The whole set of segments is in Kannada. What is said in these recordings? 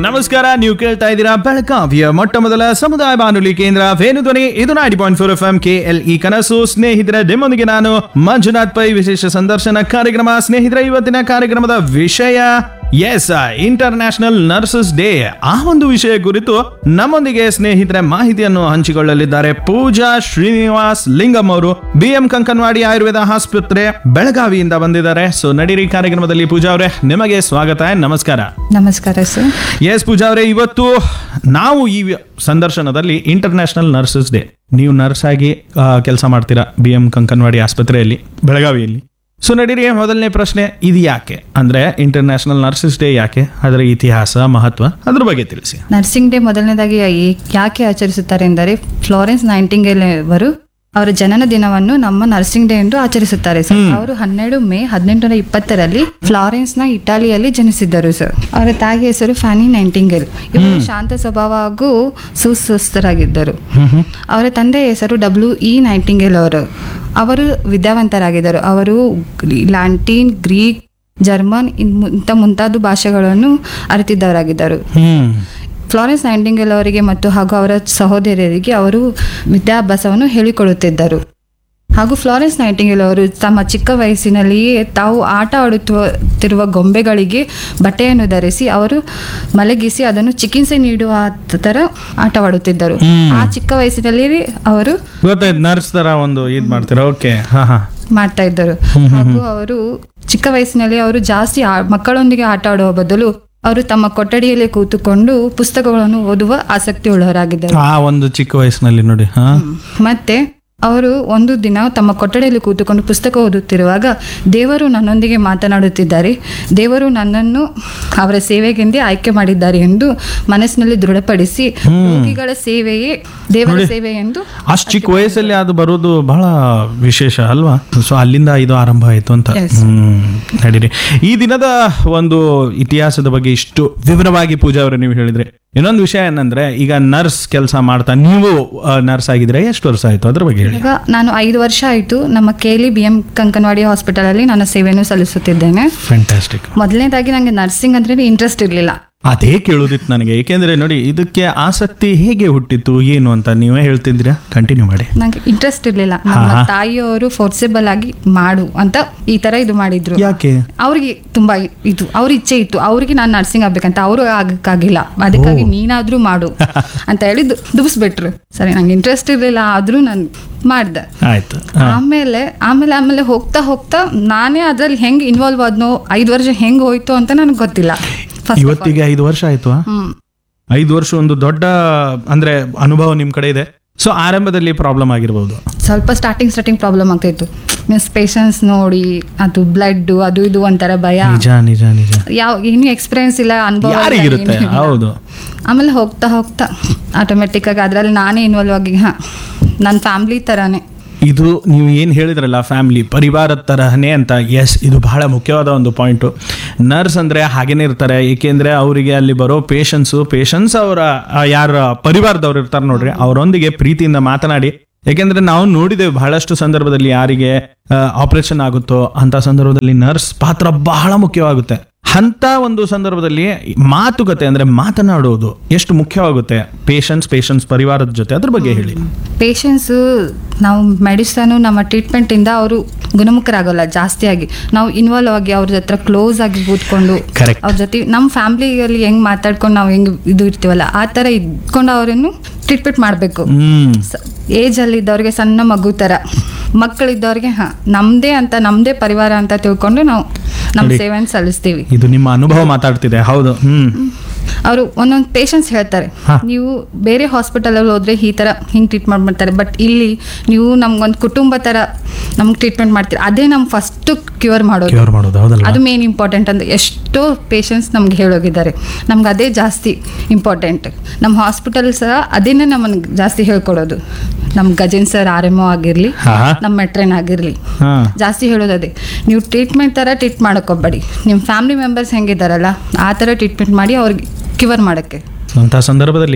ನಮಸ್ಕಾರ ನೀವು ಕೇಳ್ತಾ ಇದ್ದೀರಾ ಬೆಳಗಾವಿಯ ಮೊಟ್ಟ ಮೊದಲ ಸಮುದಾಯ ಬಾನುಲಿ ಕೇಂದ್ರ ವೇಣುಧ್ವನಿ ಇದು ninety point four F M K L E ಕನಸು ಸ್ನೇಹಿತರೆ ನಿಮ್ಮೊಂದಿಗೆ ನಾನು ಮಂಜುನಾಥ್ ಪೈ ವಿಶೇಷ ಸಂದರ್ಶನ ಕಾರ್ಯಕ್ರಮ ಸ್ನೇಹಿತರೆ ಇವತ್ತಿನ ಕಾರ್ಯಕ್ರಮದ ವಿಷಯ yes international nurses day ಆ ಒಂದು ವಿಷಯ ಕುರಿತು ನಮ್ಮೊಂದಿಗೆ ಸ್ನೇಹಿತರೆ ಮಾಹಿತಿಯನ್ನು ಹಂಚಿಕೊಳ್ಳಲಿದ್ದಾರೆ ಪೂಜಾ ಶ್ರೀನಿವಾಸ್ ಲಿಂಗಂ ಅವರು ಬಿ ಎಂ ಕಂಕನವಾಡಿ ಆಯುರ್ವೇದ ಆಸ್ಪತ್ರೆ ಬೆಳಗಾವಿಯಿಂದ ಬಂದಿದ್ದಾರೆ ಸೊ ನಡೀರಿ ಕಾರ್ಯಕ್ರಮದಲ್ಲಿ ಪೂಜಾ ಅವರೇ ನಿಮಗೆ ಸ್ವಾಗತ ನಮಸ್ಕಾರ ನಮಸ್ಕಾರ ಸರ್ ಎಸ್ ಪೂಜಾ ಅವರೇ ಇವತ್ತು ನಾವು ಈ ಸಂದರ್ಶನದಲ್ಲಿ ಇಂಟರ್ನ್ಯಾಷನಲ್ ನರ್ಸಸ್ ಡೇ ನೀವು ನರ್ಸ್ ಆಗಿ ಕೆಲಸ ಮಾಡ್ತೀರಾ ಬಿ ಎಂ ಕಂಕನವಾಡಿ ಆಸ್ಪತ್ರೆಯಲ್ಲಿ ಬೆಳಗಾವಿಯಲ್ಲಿ ಸೊ ನಡೀರಿ ಮೊದಲನೇ ಪ್ರಶ್ನೆ ಇದು ಯಾಕೆ ಅಂದ್ರೆ ಇಂಟರ್ನ್ಯಾಷನಲ್ ನರ್ಸಸ್ ಡೇ ಯಾಕೆ ಅದರ ಇತಿಹಾಸ ಮಹತ್ವ ಅದ್ರ ಬಗ್ಗೆ ತಿಳಿಸಿ ನರ್ಸಿಂಗ್ ಡೇ ಮೊದಲನೇದಾಗಿ ಏ- ಯಾಕೆ ಆಚರಿಸುತ್ತಾರೆ ಎಂದರೆ ಫ್ಲೋರೆನ್ಸ್ ನೈಂಟಿಂಗೇಲ್ ಅವರು ಅವರ ಜನನ ದಿನವನ್ನು ನಮ್ಮ ನರ್ಸಿಂಗ್ ಡೇ ಎಂದು ಆಚರಿಸುತ್ತಾರೆ ಸರ್ ಅವರು ಹನ್ನೆರಡು ಮೇ ಹದಿನೆಂಟುನೂರ ಇಪ್ಪತ್ತರಲ್ಲಿ ಫ್ಲಾರೆನ್ಸ್ ನ ಇಟಾಲಿಯಲ್ಲಿ ಜನಿಸಿದ್ದರು ಸರ್ ಅವರ ತಾಯಿ ಹೆಸರು ಫ್ಯಾನಿ ನೈಂಟಿಂಗೇಲ್ ಇವರು ಶಾಂತ ಸ್ವಭಾವ ಹಾಗೂ ಸುಸ್ವಸ್ಥರಾಗಿದ್ದರು ಅವರ ತಂದೆ ಹೆಸರು ಡಬ್ಲ್ಯೂ ಇ ನೈಂಟಿಂಗೇಲ್ ಅವರು ಅವರು ವಿದ್ಯಾವಂತರಾಗಿದ್ದರು ಅವರು ಲ್ಯಾಂಟಿನ್ ಗ್ರೀಕ್ ಜರ್ಮನ್ ಇನ್ ಇಂಥ ಮುಂತಾದ ಭಾಷೆಗಳನ್ನು ಅರಿತಿದ್ದವರಾಗಿದ್ದರು ಹ್ಮ್ ಫ್ಲಾರೆನ್ಸ್ ನೈಂಟಿಂಗೇಲ್ ಅವರಿಗೆ ಮತ್ತು ಹಾಗೂ ಅವರ ಸಹೋದರಿಯರಿಗೆ ಅವರು ವಿದ್ಯಾಭ್ಯಾಸವನ್ನು ಹೇಳಿಕೊಡುತ್ತಿದ್ದರು ಹಾಗೂ ಫ್ಲಾರೆನ್ಸ್ ನೈಂಟಿಂಗೇಲ್ ಅವರು ತಮ್ಮ ಚಿಕ್ಕ ವಯಸ್ಸಿನಲ್ಲಿಯೇ ತಾವು ಆಟ ಆಡುತ್ತಿರುವ ಗೊಂಬೆಗಳಿಗೆ ಬಟ್ಟೆಯನ್ನು ಧರಿಸಿ ಅವರು ಮಲಗಿಸಿ ಅದನ್ನು ಚಿಕಿತ್ಸೆ ನೀಡುವ ಥರ ಆಟವಾಡುತ್ತಿದ್ದರು ಆ ಚಿಕ್ಕ ವಯಸ್ಸಿನಲ್ಲಿ ಅವರು ಗೊತ್ತಾಯ್ತು ನರ್ಸ್ ತರ ಒಂದು ಇದ್ ಮಾಡ್ತೀರಾ ಓಕೆ ಹಾ ಹಾ ಮಾಡ್ತಾ ಇದ್ದರು ಹಾಗೂ ಅವರು ಚಿಕ್ಕ ವಯಸ್ಸಿನಲ್ಲಿ ಅವರು ಜಾಸ್ತಿ ಆ- ಮಕ್ಕಳೊಂದಿಗೆ ಆಟ ಆಡುವ ಬದಲು ಅವರು ತಮ್ಮ ಕೊಠಡಿಯಲ್ಲಿ ಕೂತುಕೊಂಡು ಪುಸ್ತಕಗಳನ್ನು ಓದುವ ಆಸಕ್ತಿ ಉಳ್ಳವರಾಗಿದ್ದರು ಆ ಒಂದು ಚಿಕ್ಕ ವಯಸ್ಸಿನಲ್ಲಿ ನೋಡಿ ಹಾ ಮತ್ತೆ ಅವರು ಒಂದು ದಿನ ತಮ್ಮ ಕೊಠಡಿಯಲ್ಲಿ ಕೂತುಕೊಂಡು ಪುಸ್ತಕ ಓದುತ್ತಿರುವಾಗ ದೇವರು ನನ್ನೊಂದಿಗೆ ಮಾತನಾಡುತ್ತಿದ್ದಾರೆ ದೇವರು ನನ್ನನ್ನು ಅವರ ಸೇವೆಗೆಂದೇ ಆಯ್ಕೆ ಮಾಡಿದ್ದಾರೆ ಎಂದು ಮನಸ್ಸಿನಲ್ಲಿ ದೃಢಪಡಿಸಿ ರೋಗಿಗಳ ಸೇವೆಯೇ ದೇವರ ಸೇವೆ ಎಂದು ಅಷ್ಟು ಚಿಕ್ಕ ವಯಸ್ಸಲ್ಲಿ ಅದು ಬರೋದು ಬಹಳ ವಿಶೇಷ ಅಲ್ವಾ ಸೊ ಅಲ್ಲಿಂದ ಇದು ಆರಂಭ ಆಯ್ತು ಅಂತ Yes. ಹ್ಮ್ ನಡೀರಿ ಈ ದಿನದ ಒಂದು ಇತಿಹಾಸದ ಬಗ್ಗೆ ಇಷ್ಟು ವಿವರವಾಗಿ ಪೂಜಾ ಅವರು ನೀವು ಹೇಳಿದ್ರೆ ಇನ್ನೊಂದು ವಿಷಯ ಏನಂದ್ರೆ ಈಗ ನರ್ಸ್ ಕೆಲಸ ಮಾಡ್ತಾ ನೀವು ನರ್ಸ್ ಆಗಿದ್ರೆ ಎಷ್ಟು ವರ್ಷ ಆಯ್ತು ಅದ್ರ ಬಗ್ಗೆ ಹೇಳಿ ಈಗ ನಾನು ಐದು ವರ್ಷ ಆಯಿತು ನಮ್ಮ KLE B M Kankanawadi hospital ಅಲ್ಲಿ ನನ್ನ ಸೇವೆಯನ್ನು ಸಲ್ಲಿಸುತ್ತಿದ್ದೇನೆ ಫ್ಯಾಂಟಾಸ್ಟಿಕ್ ಮೊದಲನೇದಾಗಿ ನನಗೆ ನರ್ಸಿಂಗ್ ಅಂದ್ರೆ ಇಂಟ್ರೆಸ್ಟ್ ಇರಲಿಲ್ಲ ಅದೇ ಕೇಳೋದಿತ್ತು ನನಗೆ ಏಕೆಂದ್ರೆ ನೋಡಿ ಇದಕ್ಕೆ ಆಸಕ್ತಿ ಹೇಗೆ ಹುಟ್ಟಿತ್ತು ಏನು ಅಂತ ನೀವೇ ಹೇಳ್ತಿದ್ದೀರಾ ಕಂಟಿನ್ಯೂ ಮಾಡಿ ನಂಗೆ ಇಂಟ್ರೆಸ್ಟ್ ಇರಲಿಲ್ಲ ನಮ್ಮ ತಾಯಿಯವರು ಫೋರ್ಸೆಬಲ್ ಆಗಿ ಮಾಡು ಅಂತ ಈ ತರ ಇದು ಮಾಡಿದ್ರು ಯಾಕೆ ಅವ್ರಿಗೆ ತುಂಬಾ ಇದು ಅವ್ರ ಇಚ್ಛೆ ಇತ್ತು ಅವ್ರಿಗೆ ನಾನು ನರ್ಸಿಂಗ್ ಆಗ್ಬೇಕಂತ ಅವರು ಆಗಕ್ಕಾಗಿಲ್ಲ ಅದಕ್ಕಾಗಿ ನೀನಾದ್ರೂ ಮಾಡು ಅಂತ ಹೇಳಿ ದು- ದುಬ್ಸ್ಬಿಟ್ರು ಸರಿ ನಂಗೆ ಇಂಟ್ರೆಸ್ಟ್ ಇರಲಿಲ್ಲ ಆದ್ರೂ ನಾನು ಮಾಡ್ದೆ ಆಯ್ತು ಆಮೇಲೆ ಆಮೇಲೆ ಆಮೇಲೆ ಹೋಗ್ತಾ ಹೋಗ್ತಾ ನಾನೇ ಅದ್ರಲ್ಲಿ ಹೆಂಗ್ ಇನ್ವಾಲ್ವ್ ಆದ್ನೋ ಐದು ವರ್ಷ ಹೆಂಗ್ ಹೋಯ್ತು ಅಂತ ನನಗೆ ಗೊತ್ತಿಲ್ಲ First of all. ಇವತ್ತಿಗೆ ಐದು ವರ್ಷ ಆಯ್ತು ಆ? ಹ್ಮ್ ಐದು ವರ್ಷ ಒಂದು ದೊಡ್ಡ ಅಂದ್ರೆ ಅನುಭವ ನಿಮ್ ಕಡೆ ಇದೆ ಸೊ ಆರಂಭದಲ್ಲಿ ಪ್ರಾಬ್ಲಮ್ ಆಗಿರ್ಬೋದು ಸ್ವಲ್ಪ ಸ್ಟಾರ್ಟಿಂಗ್ ಸ್ಟಾರ್ಟಿಂಗ್ ಪ್ರಾಬ್ಲಮ್ ಆಗ್ತಾಯಿತ್ತು ಮೀನ್ಸ್ ಪೇಷನ್ಸ್ ನೋಡಿ ಅದು ಬ್ಲಡ್ ಅದು ಇದು ಒಂಥರ ಭಯ ನಿಜ ನಿಜ ನಿಜ ಯಾವ ಏನು ಎಕ್ಸ್ಪೀರಿಯನ್ಸ್ ಇಲ್ಲ ಅನುಭವ ಇಲ್ಲ, ಯಾರಿಗಿರುತ್ತೆ ಏನೂ ಇಲ್ಲ. ಹೌದು ಆಮೇಲೆ ಹೋಗ್ತಾ ಹೋಗ್ತಾ ಆಟೋಮೆಟಿಕ್ ಆಗಿ ಅದ್ರಲ್ಲಿ ನಾನೇ ಇನ್ವಾಲ್ವ್ ಆಗಿ ಹಾ ನನ್ನ ಫ್ಯಾಮ್ಲಿ ತರಾನೇ ಇದು ನೀವು ಏನು ಹೇಳಿದ್ರಲ್ಲ ಫ್ಯಾಮಿಲಿ ಪರಿವಾರದ ತರಹನೇ ಅಂತ ಎಸ್ ಇದು ಬಹಳ ಮುಖ್ಯವಾದ ಒಂದು ಪಾಯಿಂಟು ನರ್ಸ್ ಅಂದರೆ ಹಾಗೇನೆ ಇರ್ತಾರೆ ಏಕೆಂದರೆ ಅವರಿಗೆ ಅಲ್ಲಿ ಬರೋ ಪೇಷನ್ಸು ಪೇಷನ್ಸ್ ಅವರ ಯಾರ ಪರಿವಾರದವ್ರು ಇರ್ತಾರೆ ನೋಡ್ರಿ ಅವರೊಂದಿಗೆ ಪ್ರೀತಿಯಿಂದ ಮಾತನಾಡಿ ಯಾಕೆಂದ್ರೆ ನಾವು ನೋಡಿದ್ದೇವೆ ಬಹಳಷ್ಟು ಸಂದರ್ಭದಲ್ಲಿ ಯಾರಿಗೆ ಆಪರೇಷನ್ ಆಗುತ್ತೋ ಅಂತ ಸಂದರ್ಭದಲ್ಲಿ ನರ್ಸ್ ಪಾತ್ರ ಬಹಳ ಮುಖ್ಯವಾಗುತ್ತೆ ಅಂತ ಒಂದು ಸಂದರ್ಭದಲ್ಲಿ ಮಾತುಕತೆ ಅಂದ್ರೆ ಮಾತನಾಡೋದು ಎಷ್ಟು ಮುಖ್ಯವಾಗುತ್ತೆ ಪೇಷನ್ಸ್ ಪೇಷನ್ಸ್ ಪರಿವಾರದ ಜೊತೆ ಅದ್ರ ಬಗ್ಗೆ ಹೇಳಿ ಪೇಷನ್ಸು ನಾವು ಮೆಡಿಸನು ನಮ್ಮ ಟ್ರೀಟ್ಮೆಂಟಿಂದ ಅವರು ಗುಣಮುಖರಾಗಲ್ಲ ಜಾಸ್ತಿಯಾಗಿ ನಾವು ಇನ್ವಾಲ್ವ್ ಆಗಿ ಅವ್ರ ಹತ್ರ ಕ್ಲೋಸ್ ಆಗಿ ಕೂತ್ಕೊಂಡು Correct. ಅವ್ರ ಜೊತೆ ನಮ್ಮ ಫ್ಯಾಮ್ಲಿಯಲ್ಲಿ ಹೆಂಗ್ ಮಾತಾಡ್ಕೊಂಡು ನಾವು ಹೆಂಗ್ ಇದು ಇರ್ತೀವಲ್ಲ ಆ ಥರ ಇದ್ಕೊಂಡು ಅವರನ್ನು ಟ್ರೀಟ್ಮೆಂಟ್ ಮಾಡಬೇಕು ಹ್ಮ್ ಏಜ್ ಅಲ್ಲಿ ಇದ್ದವ್ರಿಗೆ ಸಣ್ಣ ಮಗು ತರ ಮಕ್ಕಳಿದ್ದವ್ರಿಗೆ ಹಾ ನಮ್ದೇ ಅಂತ ನಮ್ದೇ ಪರಿವಾರ ಅಂತ ತಿಳ್ಕೊಂಡು ನಾವು ನಮ್ಮ ನೋಡಿ. ಸೇವೆಯನ್ನು ಸಲ್ಲಿಸ್ತೀವಿ ಇದು ನಿಮ್ಮ ಅನುಭವ ಮಾತಾಡ್ತಿದೆ ಹೌದು ಹ್ಮ್ ಅವರು ಒಂದೊಂದು ಪೇಷನ್ಸ್ ಹೇಳ್ತಾರೆ ಹಾ. ನೀವು ಬೇರೆ ಹಾಸ್ಪಿಟಲಲ್ಲಿ ಹೋದ್ರೆ ಈ ಥರ ಹಿಂಗೆ ಟ್ರೀಟ್ಮೆಂಟ್ ಮಾಡ್ತಾರೆ ಬಟ್ ಇಲ್ಲಿ ನೀವು ನಮ್ಗೊಂದು ಕುಟುಂಬ ಥರ ನಮ್ಗೆ ಟ್ರೀಟ್ಮೆಂಟ್ ಮಾಡ್ತೀರಿ ಅದೇ ನಮ್ಮ ಫಸ್ಟ್ ಕ್ಯೂರ್ ಮಾಡೋದು ಕ್ಯೂರ್ ಮಾಡೋದು ಹೌದಲ್ಲ ಅದು ಮೇನ್ ಇಂಪಾರ್ಟೆಂಟ್ ಅಂತ ಎಷ್ಟೋ ಪೇಷಂಟ್ಸ್ ನಮ್ಗೆ ಹೇಳೋಗಿದ್ದಾರೆ ನಮ್ಗೆ ಅದೇ ಜಾಸ್ತಿ ಇಂಪಾರ್ಟೆಂಟ್ ನಮ್ಮ ಹಾಸ್ಪಿಟಲ್ ಸಹ ಅದನ್ನೇ ನಮ್ಮನ್ನು ಜಾಸ್ತಿ ಹೇಳ್ಕೊಡೋದು ನಮ್ಮ ಗಜೇನ್ ಸರ್ ಆರ್ ಎಮ್ ಆಗಿರಲಿ ಹಾ ನಮ್ಮ ಮೆಟ್ರೆನ್ ಆಗಿರಲಿ ಹಾ ಜಾಸ್ತಿ ಹೇಳೋದು ಅದೇ ನೀವು ಟ್ರೀಟ್ಮೆಂಟ್ ಥರ ಟ್ರೀಟ್ ಮಾಡೋಕ್ಕೋಗ್ಬೇಡಿ ನಿಮ್ಮ ಫ್ಯಾಮಿಲಿ ಮೆಂಬರ್ಸ್ ಹೆಂಗಿದ್ದಾರಲ್ಲ ಆ ಥರ ಟ್ರೀಟ್ಮೆಂಟ್ ಮಾಡಿ ಅವ್ರಿಗೆ ಕ್ಯೂರ್ ಮಾಡೋಕ್ಕೆ ಅಂತ ಸಂದರ್ಭದಲ್ಲಿ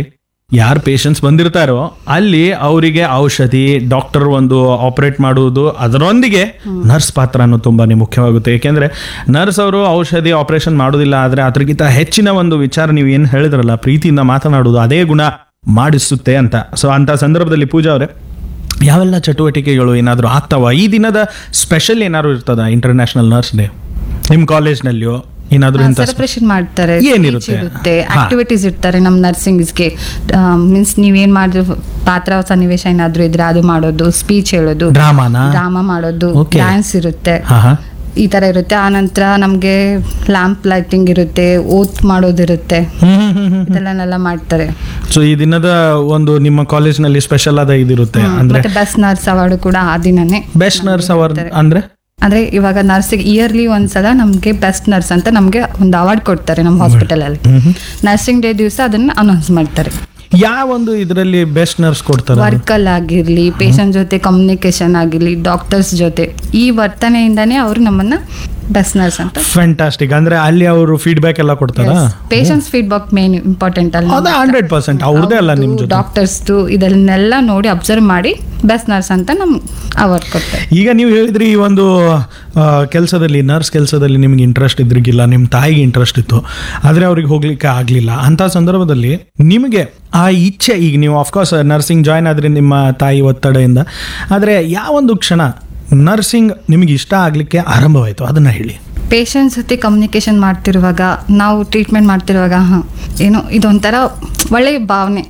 ಯಾರು ಪೇಷಂಟ್ಸ್ ಬಂದಿರ್ತಾರೋ ಅಲ್ಲಿ ಅವರಿಗೆ ಔಷಧಿ ಡಾಕ್ಟರ್ ಒಂದು ಆಪರೇಟ್ ಮಾಡುವುದು ಅದರೊಂದಿಗೆ ನರ್ಸ್ ಪಾತ್ರನೂ ತುಂಬಾನೇ ಮುಖ್ಯವಾಗುತ್ತೆ ಏಕೆಂದ್ರೆ ನರ್ಸ್ ಅವರು ಔಷಧಿ ಆಪರೇಷನ್ ಮಾಡೋದಿಲ್ಲ ಆದ್ರೆ ಅದಕ್ಕಿಂತ ಹೆಚ್ಚಿನ ಒಂದು ವಿಚಾರ ನೀವು ಏನು ಹೇಳಿದ್ರಲ್ಲ ಪ್ರೀತಿಯಿಂದ ಮಾತನಾಡುವುದು ಅದೇ ಗುಣ ಮಾಡಿಸುತ್ತೆ ಅಂತ ಸೊ ಅಂತ ಸಂದರ್ಭದಲ್ಲಿ ಪೂಜಾ ಅವರೇ ಯಾವೆಲ್ಲ ಚಟುವಟಿಕೆಗಳು ಏನಾದರೂ ಆಗ್ತಾವ ಈ ದಿನದ ಸ್ಪೆಷಲ್ ಏನಾದ್ರು ಇರ್ತದ ಇಂಟರ್ನ್ಯಾಷನಲ್ ನರ್ಸ್ ಡೇ ನಿಮ್ಮ ಕಾಲೇಜ್ನಲ್ಲಿಯೋ ಏನಾದರೂ ಇಂಥ ಸೆಲೆಬ್ರೇಷನ್ ಮಾಡ್ತಾರೆ ಏನಿರುತ್ತೆ? speech ಇರುತ್ತೆ ಹಾ. ಆಕ್ಟಿವಿಟೀಸ್ ಇರ್ತಾರೆ ನಮ್ಮ ನರ್ಸಿಂಗ್ಸ್ಗೆ ಮೀನ್ಸ್ ನೀವೇನ್ ಮಾಡಿದ್ರು ಪಾತ್ರ ಸನ್ನಿವೇಶ ಏನಾದ್ರು ಇದ್ರೆ ಅದು ಮಾಡೋದು ಸ್ಪೀಚ್ ಹೇಳೋದು ಡ್ರಾಮಾನ ಡ್ರಾಮಾ ಮಾಡೋದು Okay. ಡ್ಯಾನ್ಸ್ ಇರುತ್ತೆ ಹಾ ಹಾ ಈ ತರ ಇರುತ್ತೆ ಆ ನಂತರ ನಮ್ಗೆ ಲ್ಯಾಂಪ್ ಲೈಟಿಂಗ್ ಇರುತ್ತೆ ಓತ್ ಮಾಡೋದಿರುತ್ತೆ ಹ್ಮ್ ಹ್ಮ್ ಹ್ಮ್ ಹ್ಮ್ ಇದೆಲ್ಲನೆಲ್ಲ ಮಾಡ್ತಾರೆ ಸೊ ಈ ದಿನದ ಒಂದು ನಿಮ್ಮ ಕಾಲೇಜ್ನಲ್ಲಿ ಸ್ಪೆಷಲ್ ಆದ ಇದಿರುತ್ತೆ ಅಂದ್ರೆ ಮತ್ತೆ ಬೆಸ್ಟ್ ನರ್ಸ್ ಅವಾರ್ಡ್ ಕೂಡ ಆ ದಿನನೇ ಬೆಸ್ಟ್ ನರ್ಸ್ ಅವರ್ ಅಂದ್ರೆ ಅಂದ್ರೆ ಇವಾಗ ನರ್ಸಿಗೆ ಇಯರ್ಲಿ ಒಂದ್ಸಲ ನಮ್ಗೆ ಬೆಸ್ಟ್ ನರ್ಸ್ ಅಂತ ನಮ್ಗೆ ಒಂದು ಅವಾರ್ಡ್ ಕೊಡ್ತಾರೆ ನಮ್ಮ ಹಾಸ್ಪಿಟಲ್ ಅಲ್ಲಿ ನರ್ಸಿಂಗ್ ಡೇ ದಿವಸ ಅದನ್ನ ಅನೌನ್ಸ್ ಮಾಡ್ತಾರೆ ಯಾವ ಒಂದು ಇದರಲ್ಲಿ ಬೆಸ್ಟ್ ನರ್ಸ್ ಕೊಡ್ತಾರ ವರ್ಕ್ ಅಲ್ಲಿ ಆಗಿರ್ಲಿ ಪೇಷಂಟ್ ಜೊತೆ ಕಮ್ಯುನಿಕೇಶನ್ ಆಗಿರ್ಲಿ ಡಾಕ್ಟರ್ಸ್ ಜೊತೆ ಈ ವರ್ತನೆಯಿಂದಾನೇ ಅವರು ನಮ್ಮನ್ನ ಬೆಸ್ಟ್ ನರ್ಸ್ ಅಂತ ಫ್ಯಾಂಟಾಸ್ಟಿಕ್ ಅಂದ್ರೆ ಅಲ್ಲಿ ಅವರು ಫೀಡ್ಬ್ಯಾಕ್ ಎಲ್ಲ ಕೊಡ್ತಾರ ಪೇಷಂಟ್ಸ್ ಫೀಡ್ಬ್ಯಾಕ್ ಮೇನ್ ಇಂಪಾರ್ಟೆಂಟ್ ಅದ ಅಲ್ಲ ಹಂಡ್ರೆಡ್ ಪರ್ಸೆಂಟ್ ಅವ್ರದೇ ಅಲ್ಲ ನಿಮ್ ಜೊತೆ ಡಾಕ್ಟರ್ಸ್ದು ಇದನ್ನೆಲ್ಲ ನೋಡಿ ಅಬ್ಸರ್ವ್ ಮಾಡಿ ಬೆಸ್ಟ್ ನರ್ಸ್ ಅಂತ ನಮ್ ಅವಾರ್ಡ್ ಕೊಡ್ತಾರೆ ಈಗ ನೀವು ಹೇಳಿದ್ರಿ ಈ ಒಂದು ಕೆಲಸದಲ್ಲಿ ನರ್ಸ್ ಕೆಲಸದಲ್ಲಿ ನಿಮ್ಗೆ ಇಂಟ್ರೆಸ್ಟ್ ಇದ್ರಿಗಿಲ್ಲ ನಿಮ್ಮ ತಾಯಿಗೆ ಇಂಟ್ರೆಸ್ಟ್ ಇತ್ತು ಆದರೆ ಅವ್ರಿಗೆ ಹೋಗ್ಲಿಕ್ಕೆ ಆಗಲಿಲ್ಲ ಅಂತ ಸಂದರ್ಭದಲ್ಲಿ ನಿಮಗೆ ಆ ಇಚ್ಛೆ ಈಗ ನೀವು ಆಫ್ಕೋರ್ಸ್ ನರ್ಸಿಂಗ್ ಜಾಯ್ನ್ ಆದ್ರೆ ನಿಮ್ಮ ತಾಯಿ ಒತ್ತಡದಿಂದ ಆದರೆ ಯಾವೊಂದು ಕ್ಷಣ ನರ್ಸಿಂಗ್ ನಿಮಗೆ ಇಷ್ಟ ಆಗಲಿಕ್ಕೆ ಆರಂಭವಾಯಿತು ಅದನ್ನ ಹೇಳಿ ಪೇಷಂಟ್ಸ್ ಜೊತೆ ಕಮ್ಯುನಿಕೇಶನ್ ಮಾಡ್ತಿರುವಾಗ ನಾವು ಟ್ರೀಟ್ಮೆಂಟ್ ಮಾಡ್ತಿರುವಾಗ ಹಾಂ ಏನೋ ಇದೊಂಥರ ಒಳ್ಳೆಯ ಭಾವನೆ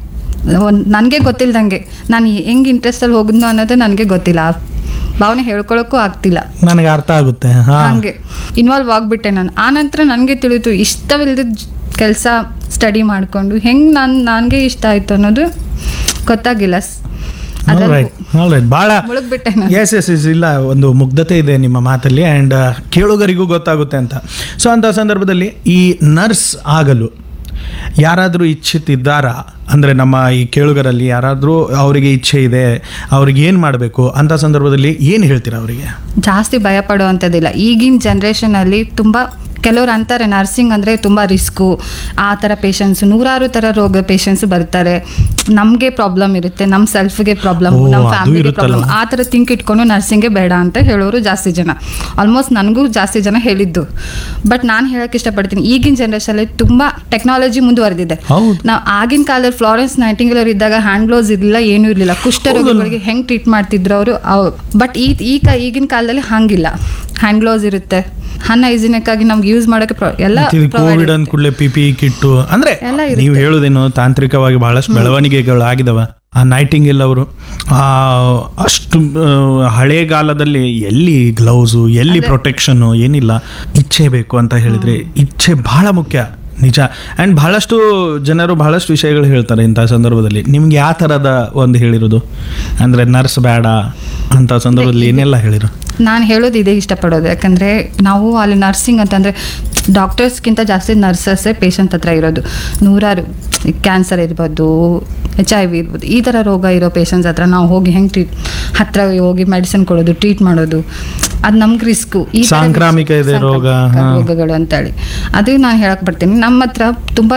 ನನಗೆ ಗೊತ್ತಿಲ್ದಂಗೆ ನಾನು ಹೆಂಗೆ ಇಂಟ್ರೆಸ್ಟಲ್ಲಿ ಹೋಗಿದ್ನೋ ಅನ್ನೋದು ನನಗೆ ಗೊತ್ತಿಲ್ಲ ಆ ಭಾವನೆ ಹೇಳ್ಕೊಳಕ್ಕೂ ಆಗ್ತಿಲ್ಲ ನನಗೆ ಅರ್ಥ ಆಗುತ್ತೆ ಹಾ ಹಂಗೆ ಇನ್ವಾಲ್ವ್ ಆಗ್ಬಿಟ್ಟೆ ನಾನು ಆ ನಂತರ ನನಗೆ ತಿಳಿತು ಇಷ್ಟವಿಲ್ಲದ ಕೆಲಸ ಸ್ಟಡಿ ಮಾಡಿಕೊಂಡು ಹೆಂಗೆ ನಾನು ನನಗೆ ಇಷ್ಟ ಆಯ್ತು ಅನ್ನೋದು ಗೊತ್ತಾಗಿಲ್ಲ ಸ್- ಅದ್ರಲ್ಲಿ ರೈಟ್ ರೈಟ್ ಭಾಳ ಮುಳುಗ್ಬಿಟ್ಟೆ ನಾನು ಎಸ್ ಎಸ್ ಎಸ್ ಇಲ್ಲ ಒಂದು ಮುಗ್ಧತೆ ಇದೆ ನಿಮ್ಮ ಮಾತಲ್ಲಿ ಆ್ಯಂಡ್ ಕೇಳುಗರಿಗೂ ಗೊತ್ತಾಗುತ್ತೆ ಅಂತ ಸೊ ಅಂಥ ಸಂದರ್ಭದಲ್ಲಿ ಈ ನರ್ಸ್ ಆಗಲು ಯಾರಾದರೂ ಇಚ್ಛಿತಿದ್ದಾರಾ ಅಂದರೆ ನಮ್ಮ ಈ ಕೇಳುಗರಲ್ಲಿ ಯಾರಾದರೂ ಅವರಿಗೆ ಇಚ್ಛೆ ಇದೆ ಅವ್ರಿಗೆ ಏನು ಮಾಡಬೇಕು ಅಂಥ ಸಂದರ್ಭದಲ್ಲಿ ಏನು ಹೇಳ್ತೀರಾ ಅವರಿಗೆ ಜಾಸ್ತಿ ಭಯ ಪಡುವಂಥದ್ದಿಲ್ಲ ಈಗಿನ ಜನ್ರೇಷನಲ್ಲಿ ತುಂಬ ಕೆಲವ್ರು ಅಂತಾರೆ ನರ್ಸಿಂಗ್ ಅಂದರೆ ತುಂಬ ರಿಸ್ಕು ಆ ಥರ ಪೇಷಂಟ್ಸ್ ನೂರಾರು ಥರ ರೋಗ ಪೇಷಂಟ್ಸ್ ಬರ್ತಾರೆ ನಮಗೆ ಪ್ರಾಬ್ಲಮ್ ಇರುತ್ತೆ ನಮ್ಮ ಸೆಲ್ಫ್ಗೆ ಪ್ರಾಬ್ಲಮ್ ಓ, ನಮ್ಮ ಅದು ಫ್ಯಾಮಿಲಿಗೆ ಇರುತ್ತಲ್ಲ. ಪ್ರಾಬ್ಲಮ್ ಆ ಥರ ಥಿಂಕ್ ಇಟ್ಕೊಂಡು ನರ್ಸಿಂಗೇ ಬೇಡ ಅಂತ ಹೇಳೋರು ಜಾಸ್ತಿ ಜನ ಆಲ್ಮೋಸ್ಟ್ ನನಗೂ ಜಾಸ್ತಿ ಜನ ಹೇಳಿದ್ದು ಬಟ್ ನಾನು ಹೇಳಕ್ಕೆ ಇಷ್ಟಪಡ್ತೀನಿ ಈಗಿನ ಜನ್ರೇಷನಲ್ಲಿ ತುಂಬ ಟೆಕ್ನಾಲಜಿ ಮುಂದುವರೆದಿದೆ ಹೌದು. ನಾವು ಆಗಿನ ಕಾಲದಲ್ಲಿ ಫ್ಲಾರೆನ್ಸ್ ನೈಟಿಂಗಲ್ ಅವ್ರು ಇದ್ದಾಗ ಹ್ಯಾಂಡ್ ಗ್ಲೌಸ್ ಇರಲಿಲ್ಲ ಏನೂ ಇರಲಿಲ್ಲ ಕುಷ್ಠರೋಗಿಗಳಿಗೆ ಹೆಂಗೆ ಟ್ರೀಟ್ ಮಾಡ್ತಿದ್ರು ಅವರು ಬಟ್ ಈ ಈಗ ಈಗಿನ ಕಾಲದಲ್ಲಿ ಹಂಗಿಲ್ಲ ಹ್ಯಾಂಡ್ ಗ್ಲೌಸ್ ಇರುತ್ತೆ ಹನ್ನ ಆಗಿ ನಮ್ಗೆ ಯೂಸ್ ಮಾಡೋಕೆ pro- ಎಲ್ಲ provide ಕೋವಿಡ್ ಇರುತ್ತೆ. ಅಂದ ಕೂಡಲೇ ಪಿ ಪಿ ಕಿಟ್ಟು ಅಂದ್ರೆ ಎಲ್ಲ ಇರುತ್ತೆ. ನೀವು ಹೇಳೋದೇನು ತಾಂತ್ರಿಕವಾಗಿ ಬಹಳಷ್ಟು ಬೆಳವಣಿಗೆಗಳು ಆಗಿದಾವ ಆ ನೈಟಿಂಗ್ ಅವರು ಆ ಅಷ್ಟು ಆ, ಹಳೇಗಾಲದಲ್ಲಿ ಎಲ್ಲಿ ಗ್ಲೌಸು ಎಲ್ಲಿ ಪ್ರೊಟೆಕ್ಷನ್ನು ಏನಿಲ್ಲ ಇಚ್ಛೆ ಬೇಕು ಅಂತ ಹೇಳಿದ್ರೆ ಇಚ್ಛೆ ಬಹಳ ಮುಖ್ಯ ನಿಜ ಆ್ಯಂಡ್ ಬಹಳಷ್ಟು ಜನರು ಬಹಳಷ್ಟು ವಿಷಯಗಳು ಹೇಳ್ತಾರೆ ಇಂಥ ಸಂದರ್ಭದಲ್ಲಿ ನಿಮ್ಗೆ ಯಾವ ಥರದ ಒಂದು ಹೇಳಿರೋದು ಅಂದರೆ ನರ್ಸ್ ಬೇಡ ಅಂತ ಸಂದರ್ಭದಲ್ಲಿ ಏನೆಲ್ಲ ಹೇಳಿರು ನಾನು ಹೇಳೋದು ಇದೇ ಇಷ್ಟಪಡೋದು ಯಾಕಂದರೆ ನಾವು ಅಲ್ಲಿ ನರ್ಸಿಂಗ್ ಅಂತಂದರೆ ಡಾಕ್ಟರ್ಸ್ಗಿಂತ ಜಾಸ್ತಿ ನರ್ಸಸ್ಸೇ ಪೇಷಂಟ್ ಹತ್ರ ಇರೋದು ನೂರಾರು ಕ್ಯಾನ್ಸರ್ ಇರ್ಬೋದು ಎಚ್ ಐ ವಿ ಇರ್ಬೋದು ಈ ಥರ ರೋಗ ಇರೋ ಪೇಷಂಟ್ಸ್ ಹತ್ರ ನಾವು ಹೋಗಿ ಹೆಂಗೆ ಟ್ರೀಟ್ ಹತ್ರ ಹೋಗಿ ಮೆಡಿಸಿನ್ ಕೊಡೋದು ಟ್ರೀಟ್ ಮಾಡೋದು ಅದು ನಮ್ಗೆ ರಿಸ್ಕು ಈ ಥರ ಸಾಂಕ್ರಾಮಿಕ ಇದೆ ರೋಗ, ಸಾಂಕ್ರಾಮಿಕ ಹಾ. ರೋಗಗಳು ಅಂತೇಳಿ ಅದು ನಾನು ಹೇಳಕ್ ಬರ್ತೀನಿ ನಮ್ಮ ಹತ್ರ ತುಂಬ